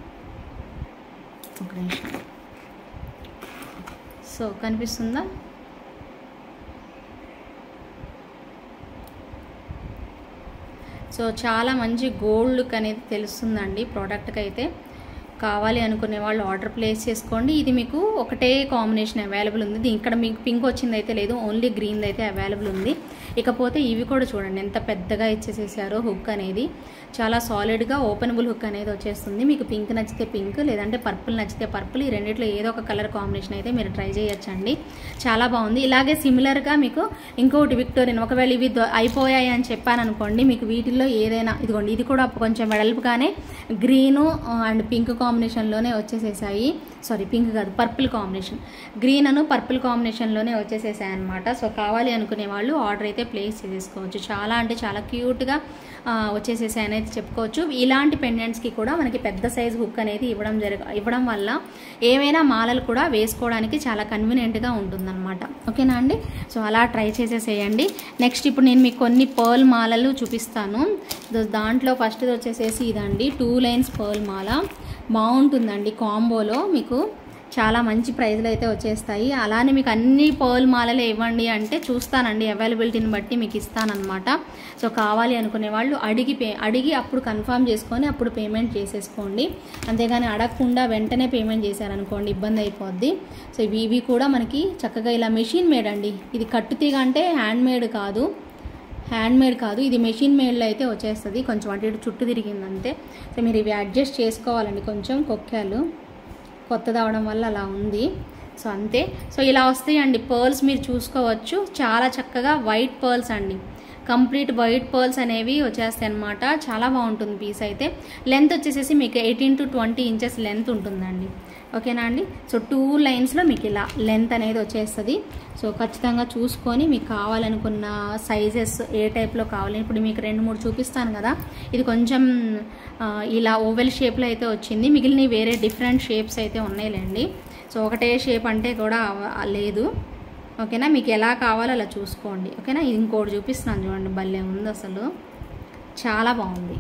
ఒక నిమిషం సో కనిపిస్తుందా సో చాలా మంచి గోల్డ్ లుక్ అనేది తెలుస్తుందండి ప్రోడక్ట్కి అయితే కావాలి అనుకునే వాళ్ళు ఆర్డర్ ప్లేస్ చేసుకోండి ఇది మీకు ఒకటే కాంబినేషన్ అవైలబుల్ ఉంది ఇక్కడ మీకు పింక్ వచ్చింది అయితే లేదు ఓన్లీ గ్రీన్ అయితే అవైలబుల్ ఉంది ఇకపోతే ఇవి కూడా చూడండి ఎంత పెద్దగా ఇచ్చేసేసారో హుక్ అనేది చాలా సాలిడ్గా ఓపెనబుల్ హుక్ అనేది వచ్చేస్తుంది మీకు పింక్ నచ్చితే పింక్ లేదంటే పర్పుల్ నచ్చితే పర్పుల్ ఈ రెండిట్లో ఏదో ఒక కలర్ కాంబినేషన్ అయితే మీరు ట్రై చేయొచ్చండి చాలా బాగుంది ఇలాగే సిమిలర్గా మీకు ఇంకోటి విక్టోరియన్ ఒకవేళ ఇవి అయిపోయాయి అని చెప్పాను అనుకోండి మీకు వీటిల్లో ఏదైనా ఇదిగోండి ఇది కూడా కొంచెం వెడల్పుగానే గ్రీను అండ్ పింక్ కాంబినేషన్లోనే వచ్చేసేసాయి సారీ పింక్ కాదు పర్పుల్ కాంబినేషన్ గ్రీన్ అను పర్పుల్ కాంబినేషన్లోనే వచ్చేసేసాయి అనమాట సో కావాలి అనుకునే వాళ్ళు ఆర్డర్ అయితే ప్లేస్ చేసేసుకోవచ్చు చాలా అంటే చాలా క్యూట్గా వచ్చేసేసాయి అనేది చెప్పుకోవచ్చు ఇలాంటి పెండెంట్స్కి కూడా మనకి పెద్ద సైజ్ హుక్ అనేది ఇవ్వడం జరగ ఇవ్వడం వల్ల ఏవైనా మాలలు కూడా వేసుకోవడానికి చాలా కన్వీనియంట్గా ఉంటుందన్నమాట ఓకేనా అండి సో అలా ట్రై చేసేసేయండి నెక్స్ట్ ఇప్పుడు నేను మీకు కొన్ని పర్ల్ మాలలు చూపిస్తాను దాంట్లో ఫస్ట్ వచ్చేసేసి ఇదండి టూ లైన్స్ పర్ల్ మాల బాగుంటుందండి కాంబోలో మీకు చాలా మంచి ప్రైజ్లు అయితే వచ్చేస్తాయి అలానే మీకు అన్ని పర్ల్ మాలలే ఇవ్వండి అంటే చూస్తానండి అవైలబిలిటీని బట్టి మీకు ఇస్తానన్నమాట సో కావాలి అనుకునే వాళ్ళు అడిగి పే అడిగి అప్పుడు కన్ఫర్మ్ చేసుకొని అప్పుడు పేమెంట్ చేసేసుకోండి అంతేగాని అడగకుండా వెంటనే పేమెంట్ చేశారనుకోండి ఇబ్బంది అయిపోద్ది సో ఇవి ఇవి కూడా మనకి చక్కగా ఇలా మెషిన్ మేడ్ అండి ఇది కట్టుతీగ అంటే హ్యాండ్ మేడ్ కాదు హ్యాండ్ మేడ్ కాదు ఇది మెషిన్ మేడ్లో అయితే వచ్చేస్తుంది కొంచెం అటు ఇటు చుట్టూ తిరిగిందంతే సో మీరు ఇవి అడ్జస్ట్ చేసుకోవాలండి కొంచెం కొక్కాలు కొత్తది అవడం వల్ల అలా ఉంది సో అంతే సో ఇలా వస్తాయండి పర్ల్స్ మీరు చూసుకోవచ్చు చాలా చక్కగా వైట్ పర్ల్స్ అండి కంప్లీట్ వైట్ పర్ల్స్ అనేవి వచ్చేస్తాయి అనమాట చాలా బాగుంటుంది పీస్ అయితే లెంత్ వచ్చేసేసి మీకు eighteen to twenty inches length ఉంటుందండి ఓకేనా అండి సో టూ లైన్స్లో మీకు ఇలా లెంత్ అనేది వచ్చేస్తుంది సో ఖచ్చితంగా చూసుకొని మీకు కావాలనుకున్న సైజెస్ ఏ టైప్లో కావాలి ఇప్పుడు మీకు రెండు మూడు చూపిస్తాను కదా ఇది కొంచెం ఆ, ఇలా ఓవెల్ షేప్లో అయితే వచ్చింది మిగిలిన వేరే డిఫరెంట్ షేప్స్ అయితే ఉన్నాయిలేండి సో ఒకటే షేప్ అంటే కూడా అవ- లేదు ఓకేనా మీకు ఎలా కావాలో అలా చూసుకోండి ఓకేనా ఇది ఇంకోటి చూపిస్తున్నాను చూడండి భలే ఉంది అసలు చాలా బాగుంది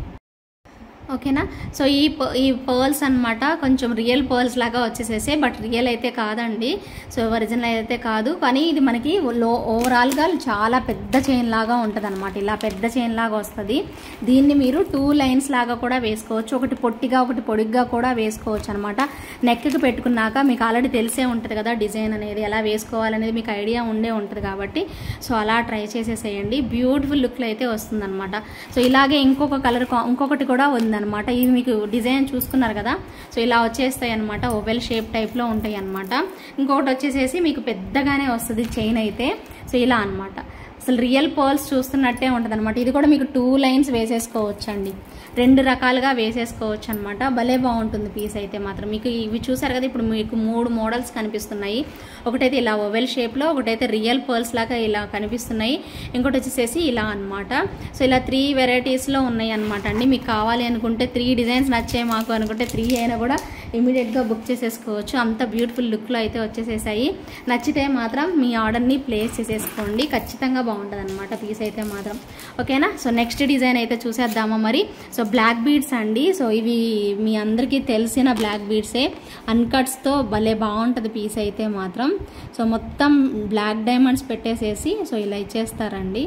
ఓకేనా సో ఈ ప- ఈ పర్ల్స్ అన్నమాట కొంచెం రియల్ పర్ల్స్ లాగా వచ్చేసేసి బట్ రియల్ అయితే కాదండి సో ఒరిజినల్ అయితే కాదు కానీ ఇది మనకి లో ఓవరాల్గా చాలా పెద్ద చైన్ లాగా ఉంటుంది అనమాట ఇలా పెద్ద చైన్ లాగా వస్తుంది దీన్ని మీరు టూ లైన్స్ లాగా కూడా వేసుకోవచ్చు ఒకటి పొట్టిగా ఒకటి పొడిగ్గా కూడా వేసుకోవచ్చు అనమాట నెక్కి పెట్టుకున్నాక మీకు ఆల్రెడీ తెలిసే ఉంటుంది కదా డిజైన్ అనేది ఎలా వేసుకోవాలనేది మీకు ఐడియా ఉండే ఉంటుంది కాబట్టి సో అలా ట్రై చేసేసేయండి బ్యూటిఫుల్ లుక్లో అయితే వస్తుందన్నమాట సో ఇలాగే ఇంకొక కలర్ ఇంకొకటి కూడా ఉందన్నమాట ఇది మీకు డిజైన్ చూసుకున్నారు కదా సో ఇలా వచ్చేస్తాయి అనమాట ఓవెల్ షేప్ టైప్లో ఉంటాయి అనమాట ఇంకొకటి వచ్చేసేసి మీకు పెద్దగానే వస్తుంది చైన్ అయితే సో ఇలా అన్నమాట అసలు రియల్ పర్ల్స్ చూస్తున్నట్టే ఉంటుంది అనమాట ఇది కూడా మీకు టూ లైన్స్ వేసేసుకోవచ్చు అండి రెండు రకాలుగా వేసేసుకోవచ్చు అనమాట భలే బాగుంటుంది పీస్ అయితే మాత్రం మీకు ఇవి చూసారు కదా ఇప్పుడు మీకు మూడు మోడల్స్ కనిపిస్తున్నాయి ఒకటైతే ఇలా ఓవెల్ షేప్లో ఒకటైతే రియల్ పర్ల్స్ లాగా ఇలా కనిపిస్తున్నాయి ఇంకోటి వచ్చేసేసి ఇలా అన్నమాట సో ఇలా త్రీ వెరైటీస్లో ఉన్నాయి అనమాట అండి మీకు కావాలి అనుకుంటే త్రీ డిజైన్స్ నచ్చాయి మాకు అనుకుంటే త్రీ అయినా కూడా ఇమీడియట్గా బుక్ చేసేసుకోవచ్చు అంత బ్యూటిఫుల్ లుక్లో అయితే వచ్చేసేసాయి నచ్చితే మాత్రం మీ ఆర్డర్ని ప్లేస్ చేసేసుకోండి ఖచ్చితంగా బాగుంటుంది అనమాట పీస్ అయితే మాత్రం ఓకేనా సో నెక్స్ట్ డిజైన్ అయితే చూసేద్దామా మరి సో బ్లాక్ బీడ్స్ అండి సో ఇవి మీ అందరికీ తెలిసిన బ్లాక్ బీడ్సే అన్కట్స్తో భలే బాగుంటుంది పీస్ అయితే మాత్రం సో మొత్తం బ్లాక్ డైమండ్స్ పెట్టేసేసి సో ఇలా ఇచ్చేస్తారండి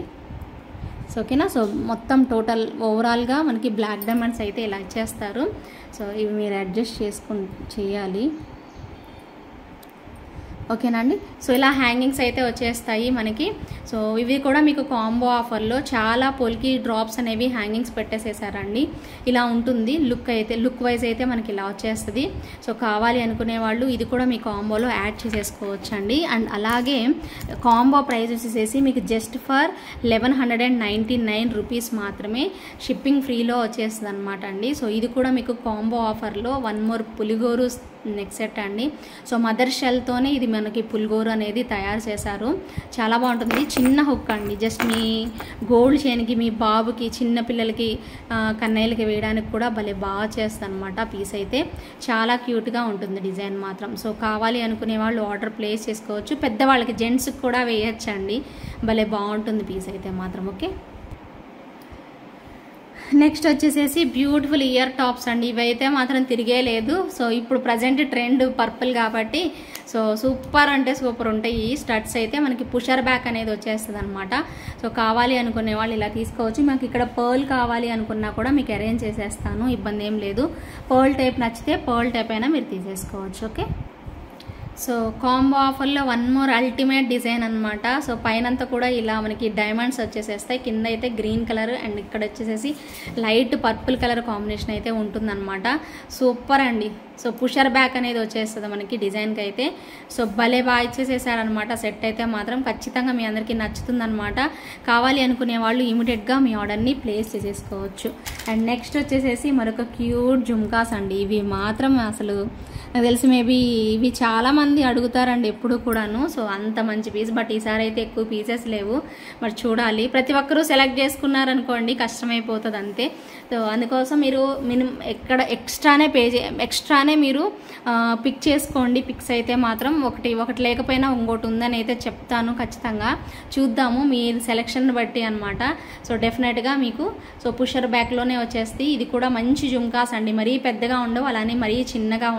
సో ఓకేనా సో మొత్తం టోటల్ ఓవరాల్గా మనకి బ్లాక్ డైమండ్స్ అయితే ఇలా ఇచ్చేస్తారు సో ఇవి మీరు అడ్జస్ట్ చేసుకుని చేయాలి ఓకేనండి సో ఇలా హ్యాంగింగ్స్ అయితే వచ్చేస్తాయి మనకి సో ఇవి కూడా మీకు కాంబో ఆఫర్లో చాలా పొలికి డ్రాప్స్ అనేవి హ్యాంగింగ్స్ పెట్టేసేసారండి ఇలా ఉంటుంది లుక్ అయితే లుక్ వైజ్ అయితే మనకి ఇలా వచ్చేస్తుంది సో కావాలి అనుకునే వాళ్ళు ఇది కూడా మీ కాంబోలో యాడ్ చేసేసుకోవచ్చు అండి అండ్ అలాగే కాంబో ప్రైస్ వచ్చేసేసి మీకు just for eleven hundred and ninety nine rupees మాత్రమే షిప్పింగ్ ఫ్రీలో వచ్చేస్తుంది అనమాట అండి సో ఇది కూడా మీకు కాంబో ఆఫర్లో వన్ మోర్ పులిగోరు నెక్ సెట్ అండి సో మదర్ షెల్తోనే ఇది మనకి పులిగోరు అనేది తయారు చేశారు చాలా బాగుంటుంది చిన్న హుక్ అండి జస్ట్ మీ గోల్డ్ చైన్కి మీ బాబుకి చిన్న పిల్లలకి ఆ, కన్నయ్యలకి వేయడానికి కూడా భలే బాగా చేస్తుంది అనమాట పీస్ అయితే చాలా క్యూట్గా ఉంటుంది డిజైన్ మాత్రం సో కావాలి అనుకునే వాళ్ళు ఆర్డర్ ప్లేస్ చేసుకోవచ్చు పెద్దవాళ్ళకి జెంట్స్కి కూడా వేయచ్చండి భలే బాగుంటుంది పీస్ అయితే మాత్రం ఓకే నెక్స్ట్ వచ్చేసేసి బ్యూటిఫుల్ ఇయర్ టాప్స్ అండి ఇవైతే మాత్రం తిరిగే లేదు సో ఇప్పుడు ప్రజెంట్ ట్రెండ్ పర్పుల్ కాబట్టి సో సూపర్ అంటే సూపర్ ఉంటాయి ఈ స్టడ్స్ అయితే మనకి పుషర్ బ్యాక్ అనేది వచ్చేస్తుంది అనమాట సో కావాలి అనుకునే వాళ్ళు ఇలా తీసుకోవచ్చు మాకు ఇక్కడ పర్ల్ కావాలి అనుకున్నా కూడా మీకు అరేంజ్ చేసేస్తాను ఇబ్బంది ఏం లేదు పర్ల్ టైప్ నచ్చితే పర్ల్ టైప్ అయినా మీరు తీసేసుకోవచ్చు ఓకే సో కాంబో ఆఫర్లో వన్ మోర్ అల్టిమేట్ డిజైన్ అనమాట సో పైనంతా కూడా ఇలా మనకి డైమండ్స్ వచ్చేసేస్తాయి కింద అయితే గ్రీన్ కలర్ అండ్ ఇక్కడ వచ్చేసేసి లైట్ పర్పుల్ కలర్ కాంబినేషన్ అయితే ఉంటుందన్నమాట సూపర్ అండి సో పుషర్ బ్యాక్ అనేది వచ్చేస్తుంది మనకి డిజైన్కి అయితే సో భలే బాగా ఇచ్చేసేసారనమాట సెట్ అయితే మాత్రం ఖచ్చితంగా మీ అందరికీ నచ్చుతుందనమాట కావాలి అనుకునే వాళ్ళు ఇమీడియట్గా మీ ఆర్డర్ని ప్లేస్ చేసేసుకోవచ్చు అండ్ నెక్స్ట్ వచ్చేసేసి మరొక క్యూట్ జుమ్కాస్ అండి ఇవి మాత్రం అసలు నాకు తెలిసి మేబీ ఇవి చాలా మంది అడుగుతారండి ఎప్పుడు కూడాను సో అంత మంచి పీస్ బట్ ఈసారి అయితే ఎక్కువ పీసెస్ లేవు మరి చూడాలి ప్రతి ఒక్కరూ సెలెక్ట్ చేసుకున్నారనుకోండి కష్టమైపోతుంది అంతే సో అందుకోసం మీరు మినిమం ఎక్కడ ఎక్స్ట్రానే పే చే ఎక్స్ట్రానే మీరు పిక్ చేసుకోండి పిక్స్ అయితే మాత్రం ఒకటి ఒకటి లేకపోయినా ఇంకోటి ఉందని అయితే చెప్తాను ఖచ్చితంగా చూద్దాము మీ సెలెక్షన్ బట్టి అనమాట సో డెఫినెట్గా మీకు సో పుషర్ బ్యాక్లోనే వచ్చేస్తే ఇది కూడా మంచి జుమ్కాస్ అండి మరీ పెద్దగా ఉండవు అలానే మరీ చిన్నగా ఉండవు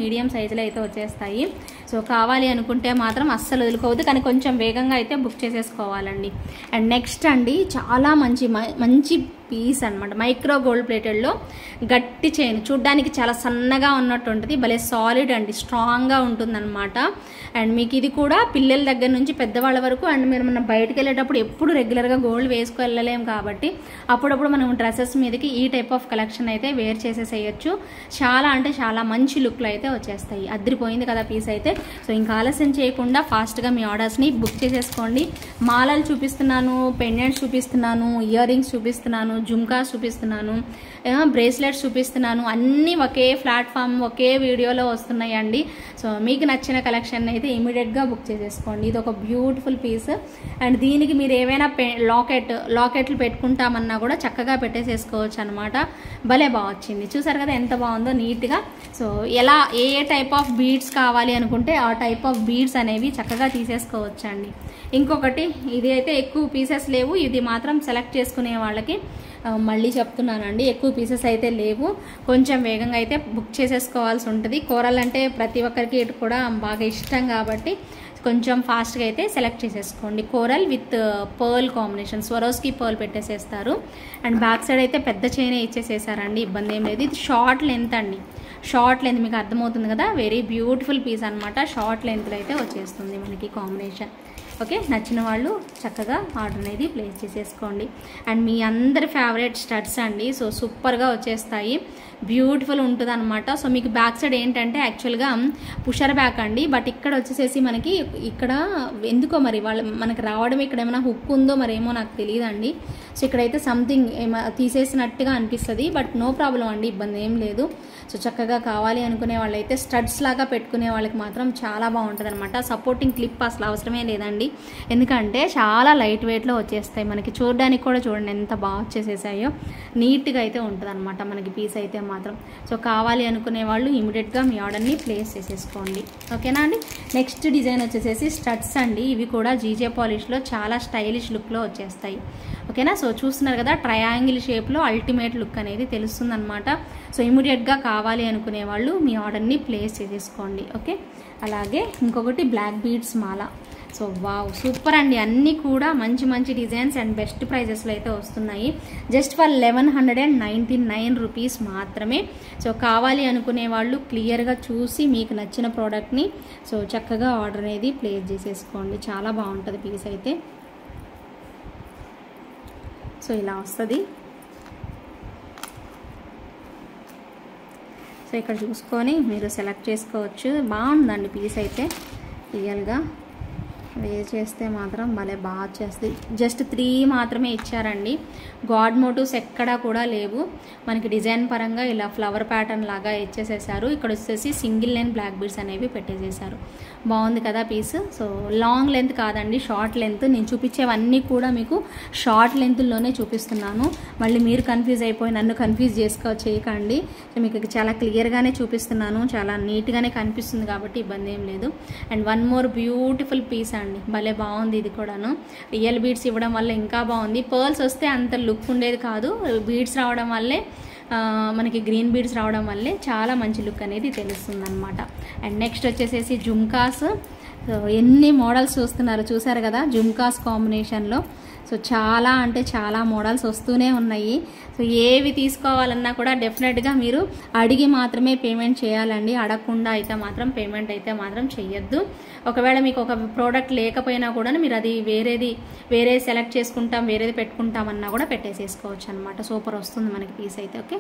మీడియం సైజులో అయితే వచ్చేస్తాయి సో కావాలి అనుకుంటే మాత్రం అస్సలు వదులుకోవద్దు కానీ కొంచెం వేగంగా అయితే బుక్ చేసేసుకోవాలండి అండ్ నెక్స్ట్ అండి చాలా మంచి మ- మంచి పీస్ అనమాట మైక్రో గోల్డ్ ప్లేటెడ్లో గట్టి చైన్ చూడ్డానికి చాలా సన్నగా ఉన్నట్టు ఉంటుంది భలే సాలిడ్ అండి స్ట్రాంగ్గా ఉంటుందన్నమాట అండ్ మీకు ఇది కూడా పిల్లల దగ్గర నుంచి పెద్దవాళ్ళ వరకు అండ్ మీరు మనం బయటకు వెళ్ళేటప్పుడు ఎప్పుడు రెగ్యులర్గా గోల్డ్ వేసుకు వెళ్ళలేం కాబట్టి అప్పుడప్పుడు మనం డ్రెస్సెస్ మీదకి ఈ టైప్ ఆఫ్ కలెక్షన్ అయితే వేర్ చేసేసేయచ్చు చాలా అంటే చాలా మంచి లుక్లో అయితే వచ్చేస్తాయి అద్దరిపోయింది కదా పీస్ అయితే సో ఇంకా ఆలస్యం చేయకుండా ఫాస్ట్గా మీ ఆర్డర్స్ని బుక్ చేసేసుకోండి మాలలు చూపిస్తున్నాను పెండెంట్స్ చూపిస్తున్నాను ఇయర్ రింగ్స్ చూపిస్తున్నాను జుమ్కాస్ చూపిస్తున్నాను బ్రేస్లెట్స్ చూపిస్తున్నాను అన్నీ ఒకే ప్లాట్ఫామ్ ఒకే వీడియోలో వస్తున్నాయండి సో మీకు నచ్చిన కలెక్షన్ అయితే ఇమీడియట్గా బుక్ చేసేసుకోండి ఇది ఒక బ్యూటిఫుల్ పీస్ అండ్ దీనికి మీరు ఏవైనా పె లాకెట్ లాకెట్లు పెట్టుకుంటామన్నా కూడా చక్కగా పెట్టేసేసుకోవచ్చు అనమాట భలే బాగా వచ్చింది చూసారు కదా ఎంత బాగుందో నీట్గా సో ఎలా ఏ ఏ టైప్ ఆఫ్ బీడ్స్ కావాలి అనుకుంటే ఆ టైప్ ఆఫ్ బీడ్స్ అనేవి చక్కగా తీసేసుకోవచ్చు అండి ఇంకొకటి ఇది అయితే ఎక్కువ పీసెస్ లేవు ఇది మాత్రం సెలెక్ట్ చేసుకునే వాళ్ళకి ఆ, మళ్ళీ చెప్తున్నానండి ఎక్కువ పీసెస్ అయితే లేవు కొంచెం వేగంగా అయితే బుక్ చేసేసుకోవాల్సి ఉంటుంది కూరలు అంటే ప్రతి ఒక్కరికి ఇటు కూడా బాగా ఇష్టం కాబట్టి కొంచెం ఫాస్ట్గా అయితే సెలెక్ట్ చేసేసుకోండి coral with pearl combination Swarovski pearl పెట్టేసేస్తారు అండ్ బ్యాక్ సైడ్ అయితే పెద్ద చైనే ఇచ్చేసేసారండి ఇబ్బంది ఏం లేదు ఇది షార్ట్ లెంత్ అండి షార్ట్ లెంత్ మీకు అర్థమవుతుంది కదా వెరీ బ్యూటిఫుల్ పీస్ అనమాట షార్ట్ లెంత్లో అయితే వచ్చేస్తుంది మనకి కాంబినేషన్ ఓకే నచ్చిన వాళ్ళు చక్కగా ఆర్డర్ అనేది ప్లేస్ చేసేసుకోండి అండ్ మీ అందరి ఫేవరెట్ స్టడ్స్ అండి సో సూపర్గా వచ్చేస్తాయి బ్యూటిఫుల్ ఉంటుంది అనమాట సో మీకు బ్యాక్ సైడ్ ఏంటంటే యాక్చువల్గా పుషర్ బ్యాక్ అండి బట్ ఇక్కడ వచ్చేసేసి మనకి ఇక్కడ ఎందుకో మరి వాళ్ళ మనకి రావడం ఇక్కడ ఏమైనా హుక్ ఉందో మరి ఏమో నాకు తెలియదండి సో ఇక్కడైతే సంథింగ్ ఏమో తీసేసినట్టుగా అనిపిస్తుంది బట్ నో ప్రాబ్లం అండి ఇబ్బంది ఏం లేదు సో చక్కగా కావాలి అనుకునే వాళ్ళైతే స్టడ్స్ లాగా పెట్టుకునే వాళ్ళకి మాత్రం చాలా బాగుంటుంది అనమాట సపోర్టింగ్ క్లిప్ అసలు అవసరమే లేదండి ఎందుకంటే చాలా లైట్ వెయిట్లో వచ్చేస్తాయి మనకి చూడడానికి కూడా చూడండి ఎంత బాగా వచ్చేసేసాయో నీట్గా అయితే ఉంటుంది అనమాట మనకి పీస్ అయితే మాత్రం సో కావాలి అనుకునే వాళ్ళు ఇమీడియట్గా మీ ఆర్డర్ని ప్లేస్ చేసేసుకోండి ఓకేనా అండి నెక్స్ట్ డిజైన్ వచ్చేసేసి స్టడ్స్ అండి ఇవి కూడా జీజే పాలిష్లో చాలా స్టైలిష్ లుక్లో వచ్చేస్తాయి ఓకేనా సో చూస్తున్నారు కదా ట్రయాంగిల్ షేప్లో అల్టిమేట్ లుక్ అనేది తెలుస్తుందన్నమాట సో ఇమీడియట్గా కావాలి అనుకునే వాళ్ళు మీ ఆర్డర్ని ప్లేస్ చేసేసుకోండి ఓకే అలాగే ఇంకొకటి బ్లాక్ బీడ్స్ మాల సో వావ్ సూపర్ అండి అన్నీ కూడా మంచి మంచి డిజైన్స్ అండ్ బెస్ట్ ప్రైజెస్లో అయితే వస్తున్నాయి just for eleven hundred and ninety nine rupees మాత్రమే సో కావాలి అనుకునే వాళ్ళు క్లియర్గా చూసి మీకు నచ్చిన ప్రోడక్ట్ని సో చక్కగా ఆర్డర్ అనేది ప్లేస్ చేసేసుకోండి చాలా బాగుంటుంది పీస్ అయితే సో ఇలా వస్తుంది సో ఇక్కడ చూసుకొని మీరు సెలెక్ట్ చేసుకోవచ్చు బాగుందండి పీస్ అయితే రియల్గా వేర్ చేస్తే మాత్రం భలే బాగా వచ్చేస్తుంది జస్ట్ త్రీ మాత్రమే ఇచ్చారండి గాడ్ మోటివ్స్ ఎక్కడా కూడా లేవు మనకి డిజైన్ పరంగా ఇలా ఫ్లవర్ ప్యాటర్న్ లాగా ఇచ్చేసేసారు ఇక్కడ వచ్చేసి సింగిల్ లైన్ బ్లాక్ బీడ్స్ అనేవి పెట్టేసేసారు బాగుంది కదా పీస్ సో లాంగ్ లెంత్ కాదండి షార్ట్ లెంత్ నేను చూపించేవన్నీ కూడా మీకు షార్ట్ లెంత్లోనే చూపిస్తున్నాను మళ్ళీ మీరు కన్ఫ్యూజ్ అయిపోయి నన్ను కన్ఫ్యూజ్ చేసుకో చేయకండి సో మీకు చాలా క్లియర్గానే చూపిస్తున్నాను చాలా నీట్గానే కనిపిస్తుంది కాబట్టి ఇబ్బంది ఏం లేదు and one more beautiful piece అండి భలే బాగుంది ఇది కూడాను రియల్ బీడ్స్ ఇవ్వడం వల్ల ఇంకా బాగుంది పర్ల్స్ వస్తే అంత లుక్ ఉండేది కాదు బీడ్స్ రావడం వల్లే ఆ, మనకి గ్రీన్ బీడ్స్ రావడం వల్లే చాలా మంచి లుక్ అనేది తెలుస్తుంది అనమాట అండ్ నెక్స్ట్ వచ్చేసేసి జుమ్కాస్ సో ఎన్ని మోడల్స్ చూస్తున్నారు చూసారు కదా జుమ్కాస్ కాంబినేషన్లో సో చాలా అంటే చాలా మోడల్స్ వస్తూనే ఉన్నాయి సో ఏవి తీసుకోవాలన్నా కూడా డెఫినెట్గా మీరు అడిగి మాత్రమే పేమెంట్ చేయాలండి అడగకుండా అయితే మాత్రం పేమెంట్ అయితే మాత్రం చెయ్యొద్దు ఒకవేళ మీకు ఒక ప్రోడక్ట్ లేకపోయినా కూడా మీరు అది వేరేది వేరే సెలెక్ట్ చేసుకుంటాం వేరేది పెట్టుకుంటామన్నా కూడా పెట్టేసేసుకోవచ్చు అనమాట సూపర్ వస్తుంది మనకి పీస్ అయితే ఓకే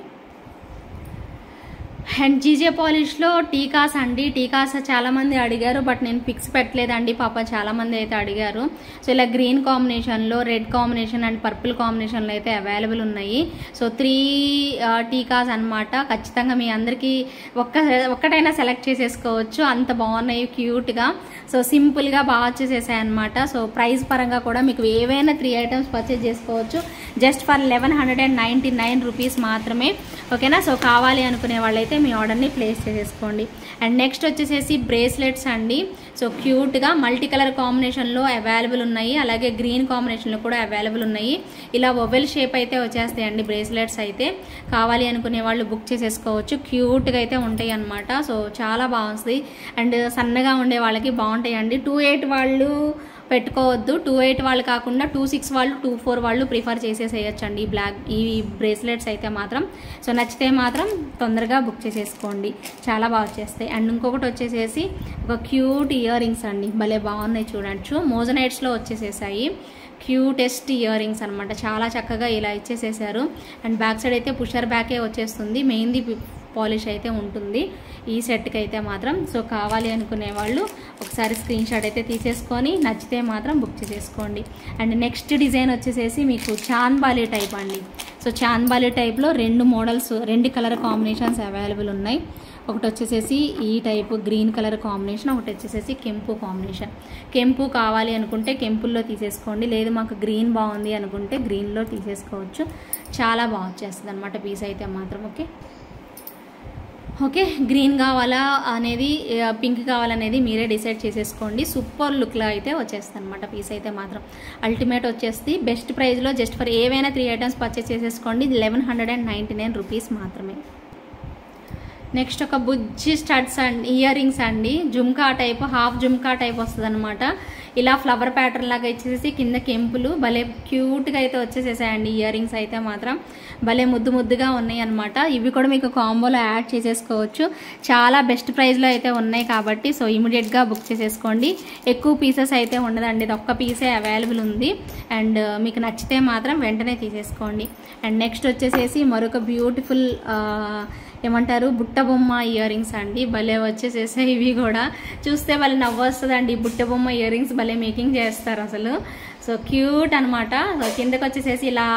అండ్ జీజే పాలిష్లో టీకాస్ అండి టీకాస్ చాలామంది అడిగారు బట్ నేను పిక్స్ పెట్టలేదండి పాప చాలామంది అయితే అడిగారు సో ఇలా గ్రీన్ కాంబినేషన్లో రెడ్ కాంబినేషన్ అండ్ పర్పుల్ కాంబినేషన్లో అయితే అవైలబుల్ ఉన్నాయి సో త్రీ టీకాస్ అన్నమాట ఖచ్చితంగా మీ అందరికీ ఒక్క ఒక్కటైనా సెలెక్ట్ చేసేసుకోవచ్చు అంత బాగున్నాయి క్యూట్గా సో సింపుల్గా బాగా వచ్చేసేసాయి అనమాట సో ప్రైస్ పరంగా కూడా మీకు ఏవైనా త్రీ ఐటమ్స్ పర్చేజ్ చేసుకోవచ్చు just for eleven hundred and ninety nine rupees మాత్రమే ఓకేనా సో కావాలి అనుకునే వాళ్ళైతే అయితే మీ ఆర్డర్ని ప్లేస్ చేసేసుకోండి అండ్ నెక్స్ట్ వచ్చేసేసి బ్రేస్లెట్స్ అండి సో క్యూట్గా మల్టీ కలర్ కాంబినేషన్లో అవైలబుల్ ఉన్నాయి అలాగే గ్రీన్ కాంబినేషన్లో కూడా అవైలబుల్ ఉన్నాయి ఇలా ఒవెల్ షేప్ అయితే వచ్చేస్తాయండి బ్రేస్లెట్స్ అయితే కావాలి అనుకునే వాళ్ళు బుక్ చేసేసుకోవచ్చు క్యూట్గా అయితే ఉంటాయి అనమాట సో చాలా బాగుంది అండ్ సన్నగా ఉండే వాళ్ళకి బాగుంటాయండి టూ ఎయిట్ వాళ్ళు పెట్టుకోవద్దు టూ ఎయిట్ వాళ్ళు కాకుండా టూ సిక్స్ వాళ్ళు టూ ఫోర్ వాళ్ళు ప్రిఫర్ చేసేసేయచ్చండి ఈ బ్లాక్ ఈ బ్రేస్లెట్స్ అయితే మాత్రం సో నచ్చితే మాత్రం తొందరగా బుక్ చేసేసుకోండి చాలా బాగా వచ్చేస్తాయి అండ్ ఇంకొకటి వచ్చేసేసి ఒక క్యూట్ ఇయర్ రింగ్స్ అండి భలే బాగున్నాయి చూడొచ్చు మోజనైట్స్లో వచ్చేసేసాయి క్యూటెస్ట్ ఇయర్ రింగ్స్ అనమాట చాలా చక్కగా ఇలా ఇచ్చేసేసారు అండ్ బ్యాక్ సైడ్ అయితే పుషర్ బ్యాకే వచ్చేస్తుంది మెయిన్ది పాలిష్ అయితే ఉంటుంది ఈ సెట్కి అయితే మాత్రం సో కావాలి అనుకునే వాళ్ళు ఒకసారి స్క్రీన్ షాట్ అయితే తీసేసుకొని నచ్చితే మాత్రం బుక్ చేసేసుకోండి అండ్ నెక్స్ట్ డిజైన్ వచ్చేసేసి మీకు చాన్బాలి టైప్ అండి సో చాన్బాలి టైప్లో రెండు మోడల్స్ రెండు కలర్ కాంబినేషన్స్ అవైలబుల్ ఉన్నాయి ఒకటి వచ్చేసేసి ఈ టైప్ గ్రీన్ కలర్ కాంబినేషన్ ఒకటి వచ్చేసేసి కెంపు కాంబినేషన్ కెంపు కావాలి అనుకుంటే కెంపుల్లో తీసేసుకోండి లేదు మాకు గ్రీన్ బాగుంది అనుకుంటే గ్రీన్లో తీసేసుకోవచ్చు చాలా బాగా వచ్చేస్తుంది అనమాట పీస్ అయితే మాత్రం ఓకే ఓకే గ్రీన్ కావాలా అనేది ఆ, పింక్ కావాలనేది మీరే డిసైడ్ చేసేసుకోండి సూపర్ లుక్లో అయితే వచ్చేస్తుంది అనమాట పీస్ అయితే మాత్రం అల్టిమేట్ వచ్చేసి బెస్ట్ ప్రైస్లో జస్ట్ ఫర్ ఏవైనా త్రీ ఐటమ్స్ పర్చేస్ చేసేసుకోండి eleven hundred and ninety nine rupees మాత్రమే నెక్స్ట్ ఒక బుజ్జి స్టడ్స్ అండి ఇయర్ రింగ్స్ అండి jhumka type half jhumka type వస్తుంది అనమాట ఇలా ఫ్లవర్ ప్యాటర్న్ లాగా ఇచ్చేసి కింద కెంపులు భలే క్యూట్గా అయితే వచ్చేసేసాయండి ఇయర్ రింగ్స్ అయితే మాత్రం భలే ముద్దు ముద్దుగా ఉన్నాయి అనమాట ఇవి కూడా మీకు కాంబోలో యాడ్ చేసేసుకోవచ్చు చాలా బెస్ట్ ప్రైస్లో అయితే ఉన్నాయి కాబట్టి సో ఇమీడియట్గా బుక్ చేసేసుకోండి ఎక్కువ పీసెస్ అయితే ఉండదండి ఇది ఒక్క పీసే అవైలబుల్ ఉంది అండ్ మీకు నచ్చితే మాత్రం వెంటనే తీసేసుకోండి అండ్ నెక్స్ట్ వచ్చేసేసి మరొక బ్యూటిఫుల్ ఏమంటారు బుట్ట బొమ్మ ఇయర్ రింగ్స్ అండి భలే వచ్చేసేసే ఇవి కూడా చూస్తే భలే నవ్వు వస్తుందండి బుట్ట బొమ్మ ఇయర్ రింగ్స్ భలే మేకింగ్ చేస్తారు అసలు సో క్యూట్ అనమాట సో కిందకి వచ్చేసేసి ఇలా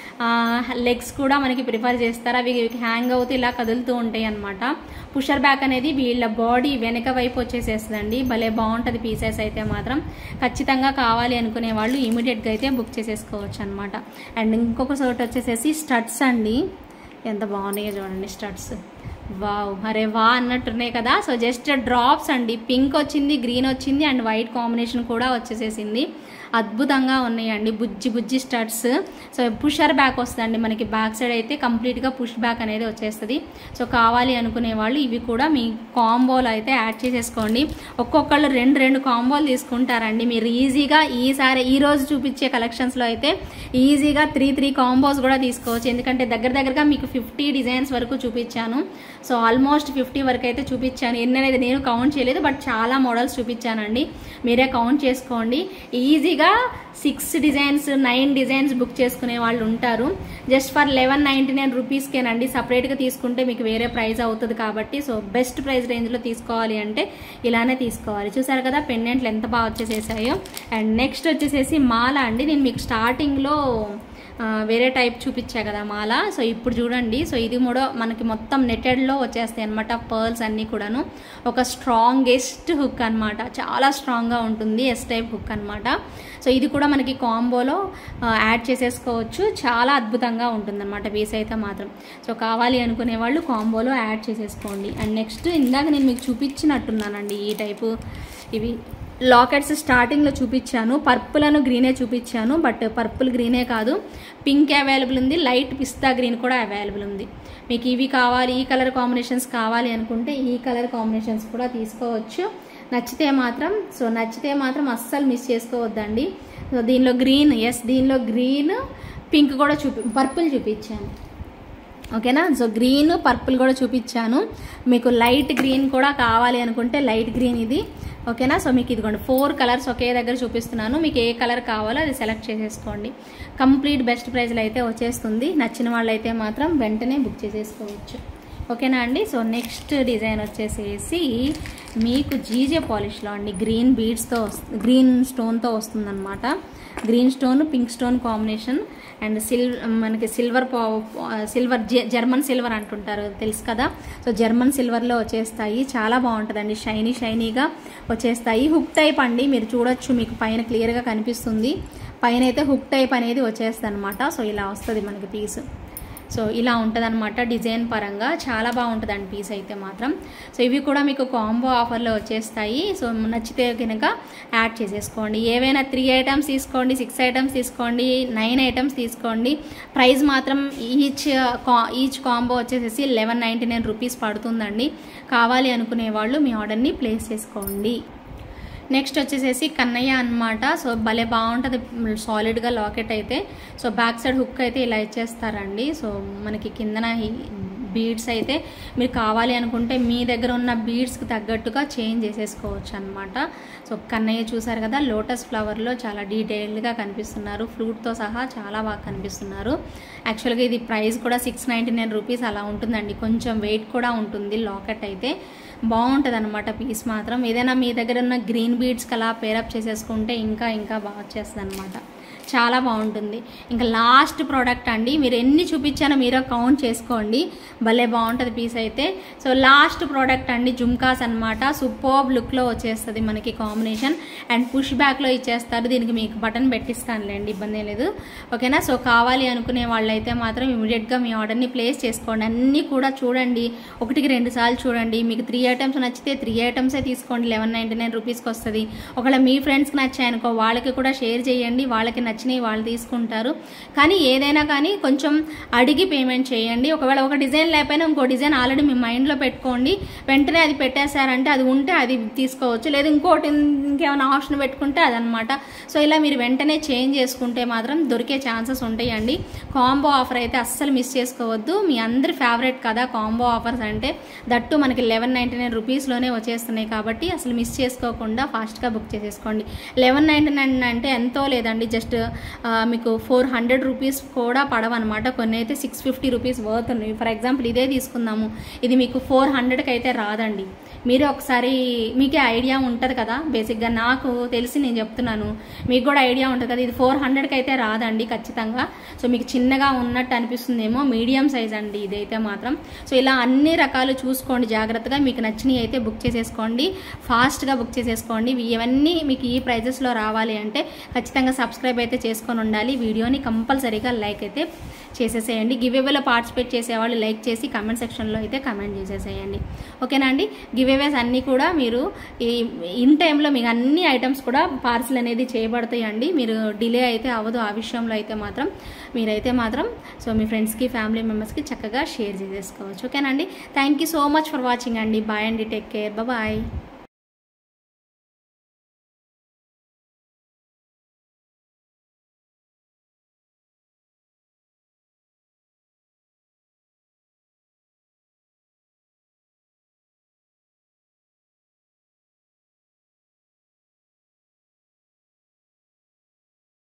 లెగ్స్ కూడా మనకి ప్రిఫర్ చేస్తారు అవి హ్యాంగ్ అవుతూ ఇలా కదులుతూ ఉంటాయి అనమాట పుషర్ బ్యాక్ అనేది వీళ్ళ బాడీ వెనక వైపు వచ్చేసేస్తుందండి భలే బాగుంటుంది పీసెస్ అయితే మాత్రం ఖచ్చితంగా కావాలి అనుకునే వాళ్ళు ఇమీడియట్గా అయితే బుక్ చేసేసుకోవచ్చు అనమాట అండ్ ఇంకొక చోట వచ్చేసేసి స్టడ్స్ అండి ఎంత బాగున్నాయో చూడండి స్టడ్స్ వావ్ అరే వా అన్నట్టున్నాయి కదా సో జస్ట్ డ్రాప్స్ అండి పింక్ వచ్చింది గ్రీన్ వచ్చింది అండ్ వైట్ కాంబినేషన్ కూడా వచ్చేసేసింది అద్భుతంగా ఉన్నాయండి బుజ్జి బుజ్జి స్టడ్స్ సో పుషర్ బ్యాక్ వస్తుందండి మనకి బ్యాక్ సైడ్ అయితే కంప్లీట్గా పుష్ బ్యాక్ అనేది వచ్చేస్తుంది సో కావాలి అనుకునే వాళ్ళు ఇవి కూడా మీ కాంబోలో అయితే యాడ్ చేసేసుకోండి ఒక్కొక్కళ్ళు రెండు రెండు కాంబోలు తీసుకుంటారండి మీరు ఈజీగా ఈసారి ఈ రోజు చూపించే కలెక్షన్స్లో అయితే ఈజీగా త్రీ త్రీ కాంబోస్ కూడా తీసుకోవచ్చు ఎందుకంటే దగ్గర దగ్గరగా మీకు ఫిఫ్టీ డిజైన్స్ వరకు చూపించాను సో ఆల్మోస్ట్ ఫిఫ్టీ వరకు అయితే చూపించాను ఎన్ని అనేది నేను కౌంట్ చేయలేదు బట్ చాలా మోడల్స్ చూపించానండి మీరే కౌంట్ చేసుకోండి ఈజీగా six designs nine designs book చేసుకునే వాళ్ళు ఉంటారు just for eleven ninety nine రూపీస్కేనండి సపరేట్గా తీసుకుంటే మీకు వేరే ప్రైస్ అవుతుంది కాబట్టి సో బెస్ట్ ప్రైస్ రేంజ్లో తీసుకోవాలి అంటే ఇలానే తీసుకోవాలి చూసారు కదా పెండెంట్లు ఎంత బాగా వచ్చేసేసాయో అండ్ నెక్స్ట్ వచ్చేసేసి మాల అండి నేను మీకు స్టార్టింగ్లో ఆ, వేరే టైప్ చూపించా కదా మాల సో ఇప్పుడు చూడండి సో ఇది కూడా మనకి మొత్తం నెటెడ్లో వచ్చేస్తాయి అనమాట పర్ల్స్ అన్నీ కూడాను ఒక స్ట్రాంగెస్ట్ హుక్ అనమాట చాలా స్ట్రాంగ్గా ఉంటుంది ఎస్ టైప్ హుక్ అనమాట సో ఇది కూడా మనకి కాంబోలో యాడ్ చేసేసుకోవచ్చు చాలా అద్భుతంగా ఉంటుందన్నమాట పీస్ అయితే మాత్రం సో కావాలి అనుకునే వాళ్ళు కాంబోలో యాడ్ చేసేసుకోండి అండ్ నెక్స్ట్ ఇందాక నేను మీకు చూపించినట్టున్నానండి ఈ టైపు ఇవి లాకెట్స్ స్టార్టింగ్లో చూపించాను పర్పుల్ అను గ్రీనే చూపించాను బట్ పర్పుల్ గ్రీనే కాదు పింక్ అవైలబుల్ ఉంది లైట్ పిస్తా గ్రీన్ కూడా అవైలబుల్ ఉంది మీకు ఇవి కావాలి ఈ కలర్ కాంబినేషన్స్ కావాలి అనుకుంటే ఈ కలర్ కాంబినేషన్స్ కూడా తీసుకోవచ్చు నచ్చితే మాత్రం సో నచ్చితే మాత్రం అస్సలు మిస్ చేసుకోవద్దండి సో దీనిలో గ్రీన్ ఎస్ దీనిలో గ్రీన్ పింక్ కూడా చూపి పర్పుల్ చూపించాను ఓకేనా సో గ్రీన్ పర్పుల్ కూడా చూపించాను మీకు లైట్ గ్రీన్ కూడా కావాలి అనుకుంటే లైట్ గ్రీన్ ఇది ఓకేనా సో మీకు ఇదిగోండి ఫోర్ కలర్స్ ఒకే దగ్గర చూపిస్తున్నాను మీకు ఏ కలర్ కావాలో అది సెలెక్ట్ చేసేసుకోండి కంప్లీట్ బెస్ట్ ప్రైజ్లో అయితే వచ్చేస్తుంది నచ్చిన వాళ్ళైతే మాత్రం వెంటనే బుక్ చేసేసుకోవచ్చు ఓకేనా అండి సో నెక్స్ట్ డిజైన్ వచ్చేసేసి మీకు జీజే పాలిష్లో అండి గ్రీన్ బీడ్స్తో గ్రీన్ స్టోన్తో వస్తుందన్నమాట green stone pink stone combination and సిల్ మనకి సిల్వర్ సిల్వర్ జర్మన్ సిల్వర్ అంటుంటారు తెలుసు కదా సో జర్మన్ సిల్వర్లో వచ్చేస్తాయి చాలా బాగుంటుందండి షైనీ షైనీగా వచ్చేస్తాయి హుక్ టైప్ అండి మీరు చూడొచ్చు మీకు పైన క్లియర్గా కనిపిస్తుంది పైన అయితే హుక్ టైప్ అనేది వచ్చేస్తుంది అనమాట సో ఇలా వస్తుంది మనకి పీస్ సో ఇలా ఉంటుంది డిజైన్ పరంగా చాలా బాగుంటుందండి పీస్ అయితే మాత్రం సో ఇవి కూడా మీకు కాంబో ఆఫర్లో వచ్చేస్తాయి సో నచ్చితే కనుక యాడ్ చేసేసుకోండి ఏవైనా త్రీ ఐటమ్స్ తీసుకోండి సిక్స్ ఐటమ్స్ తీసుకోండి నైన్ ఐటమ్స్ తీసుకోండి ప్రైస్ మాత్రం ఈచ్ కా ఈచ్ కాంబో వచ్చేసేసి లెవెన్ నైంటీ నైన్ రూపీస్ పడుతుందండి కావాలి అనుకునే వాళ్ళు మీ ఆర్డర్ని ప్లేస్ చేసుకోండి నెక్స్ట్ వచ్చేసేసి కన్నయ్య అన్నమాట సో భలే బాగుంటుంది సాలిడ్గా లాకెట్ అయితే సో బ్యాక్ సైడ్ హుక్ అయితే ఇలా ఇచ్చేస్తారండి సో మనకి కిందన బీడ్స్ అయితే మీరు కావాలి అనుకుంటే మీ దగ్గర ఉన్న బీడ్స్కి తగ్గట్టుగా చేంజ్ చేసేసుకోవచ్చు అనమాట సో కన్నయ్య చూసారు కదా లోటస్ ఫ్లవర్లో చాలా డీటెయిల్డ్గా కనిపిస్తున్నారు ఫ్రూట్తో సహా చాలా బాగా కనిపిస్తున్నారు యాక్చువల్గా ఇది ప్రైస్ కూడా సిక్స్ నైంటీ నైన్ రూపీస్ అలా ఉంటుందండి కొంచెం వెయిట్ కూడా ఉంటుంది లాకెట్ అయితే బాగుంటుంది అనమాట పీస్ మాత్రం ఏదైనా మీ దగ్గర ఉన్న గ్రీన్ బీడ్స్కి అలా పేరప్ చేసేసుకుంటే ఇంకా ఇంకా బాగా వచ్చేస్తుంది అనమాట చాలా బాగుంటుంది ఇంకా లాస్ట్ ప్రోడక్ట్ అండి మీరు ఎన్ని చూపించానో మీరే కౌంట్ చేసుకోండి భలే బాగుంటుంది పీస్ అయితే సో లాస్ట్ ప్రోడక్ట్ అండి జుమ్కాస్ అనమాట సూపర్బ్ లుక్లో వచ్చేస్తుంది మనకి కాంబినేషన్ అండ్ పుష్ బ్యాక్లో ఇచ్చేస్తారు దీనికి మీకు బటన్ పెట్టిస్తానులేండి ఇబ్బంది ఏం లేదు ఓకేనా సో కావాలి అనుకునే వాళ్ళైతే మాత్రం ఇమీడియట్గా మీ ఆర్డర్ని ప్లేస్ చేసుకోండి అన్నీ కూడా చూడండి ఒకటికి రెండు సార్లు చూడండి మీకు త్రీ ఐటమ్స్ నచ్చితే త్రీ ఐటమ్సే తీసుకోండి లెవెన్ నైంటీ నైన్ రూపీస్కి వస్తుంది ఒకవేళ మీ ఫ్రెండ్స్కి నచ్చాయనుకో వాళ్ళకి కూడా షేర్ చేయండి వాళ్ళకి నచ్చినవి వాళ్ళు తీసుకుంటారు కానీ ఏదైనా కానీ కొంచెం అడిగి పేమెంట్ చేయండి ఒకవేళ ఒక డిజైన్ లేకపోయినా ఇంకో డిజైన్ ఆల్రెడీ మీ మైండ్లో పెట్టుకోండి వెంటనే అది పెట్టేశారంటే అది ఉంటే అది తీసుకోవచ్చు లేదా ఇంకోటి ఇంకేమైనా ఆప్షన్ పెట్టుకుంటే అదనమాట సో ఇలా మీరు వెంటనే చేంజ్ చేసుకుంటే మాత్రం దొరికే ఛాన్సెస్ ఉంటాయండి కాంబో ఆఫర్ అయితే అస్సలు మిస్ చేసుకోవద్దు మీ అందరి ఫేవరెట్ కదా కాంబో ఆఫర్స్ అంటే దట్టు మనకి లెవెన్ నైంటీ నైన్ రూపీస్లోనే వచ్చేస్తున్నాయి కాబట్టి అసలు మిస్ చేసుకోకుండా ఫాస్ట్గా బుక్ చేసేసుకోండి లెవెన్ నైంటీ నైన్ అంటే ఎంతో లేదండి జస్ట్ మీకు ఫోర్ హండ్రెడ్ రూపీస్ కూడా పడవన్నమాట కొన్ని అయితే సిక్స్ ఫిఫ్టీ రూపీస్ వర్త్ ఉన్నాయి ఫర్ ఎగ్జాంపుల్ ఇదే తీసుకుందాము ఇది మీకు ఫోర్ హండ్రెడ్కి అయితే రాదండి మీరు ఒకసారి మీకే ఐడియా ఉంటుంది కదా బేసిక్గా నాకు తెలిసి నేను చెప్తున్నాను మీకు కూడా ఐడియా ఉంటుంది కదా ఇది ఫోర్ హండ్రెడ్కి అయితే రాదండి ఖచ్చితంగా సో మీకు చిన్నగా ఉన్నట్టు అనిపిస్తుందేమో మీడియం సైజ్ అండి ఇదైతే మాత్రం సో ఇలా అన్ని రకాలు చూసుకోండి జాగ్రత్తగా మీకు నచ్చినవి అయితే బుక్ చేసేసుకోండి ఫాస్ట్గా బుక్ చేసేసుకోండి ఇవన్నీ మీకు ఈ ప్రైజెస్లో రావాలి అంటే ఖచ్చితంగా సబ్స్క్రైబ్ అయితే చేసుకొని ఉండాలి వీడియోని కంపల్సరీగా లైక్ అయితే చేసేసేయండి గివ్ అవేలో పార్టిసిపేట్ చేసేవాళ్ళు లైక్ చేసి కమెంట్ సెక్షన్లో అయితే కమెంట్ చేసేసేయండి ఓకేనా అండి గివ్ అవేస్ అన్నీ కూడా మీరు ఈ ఇన్ టైంలో మీకు అన్ని ఐటమ్స్ కూడా పార్సిల్ అనేది చేయబడతాయండి మీరు డిలే అయితే అవ్వదు ఆ విషయంలో అయితే మాత్రం మీరైతే మాత్రం సో మీ ఫ్రెండ్స్కి ఫ్యామిలీ మెంబర్స్కి చక్కగా షేర్ చేసేసుకోవచ్చు ఓకేనా అండి thank you so much for watching అండి బాయ్ అండి టేక్ కేర్ బాయ్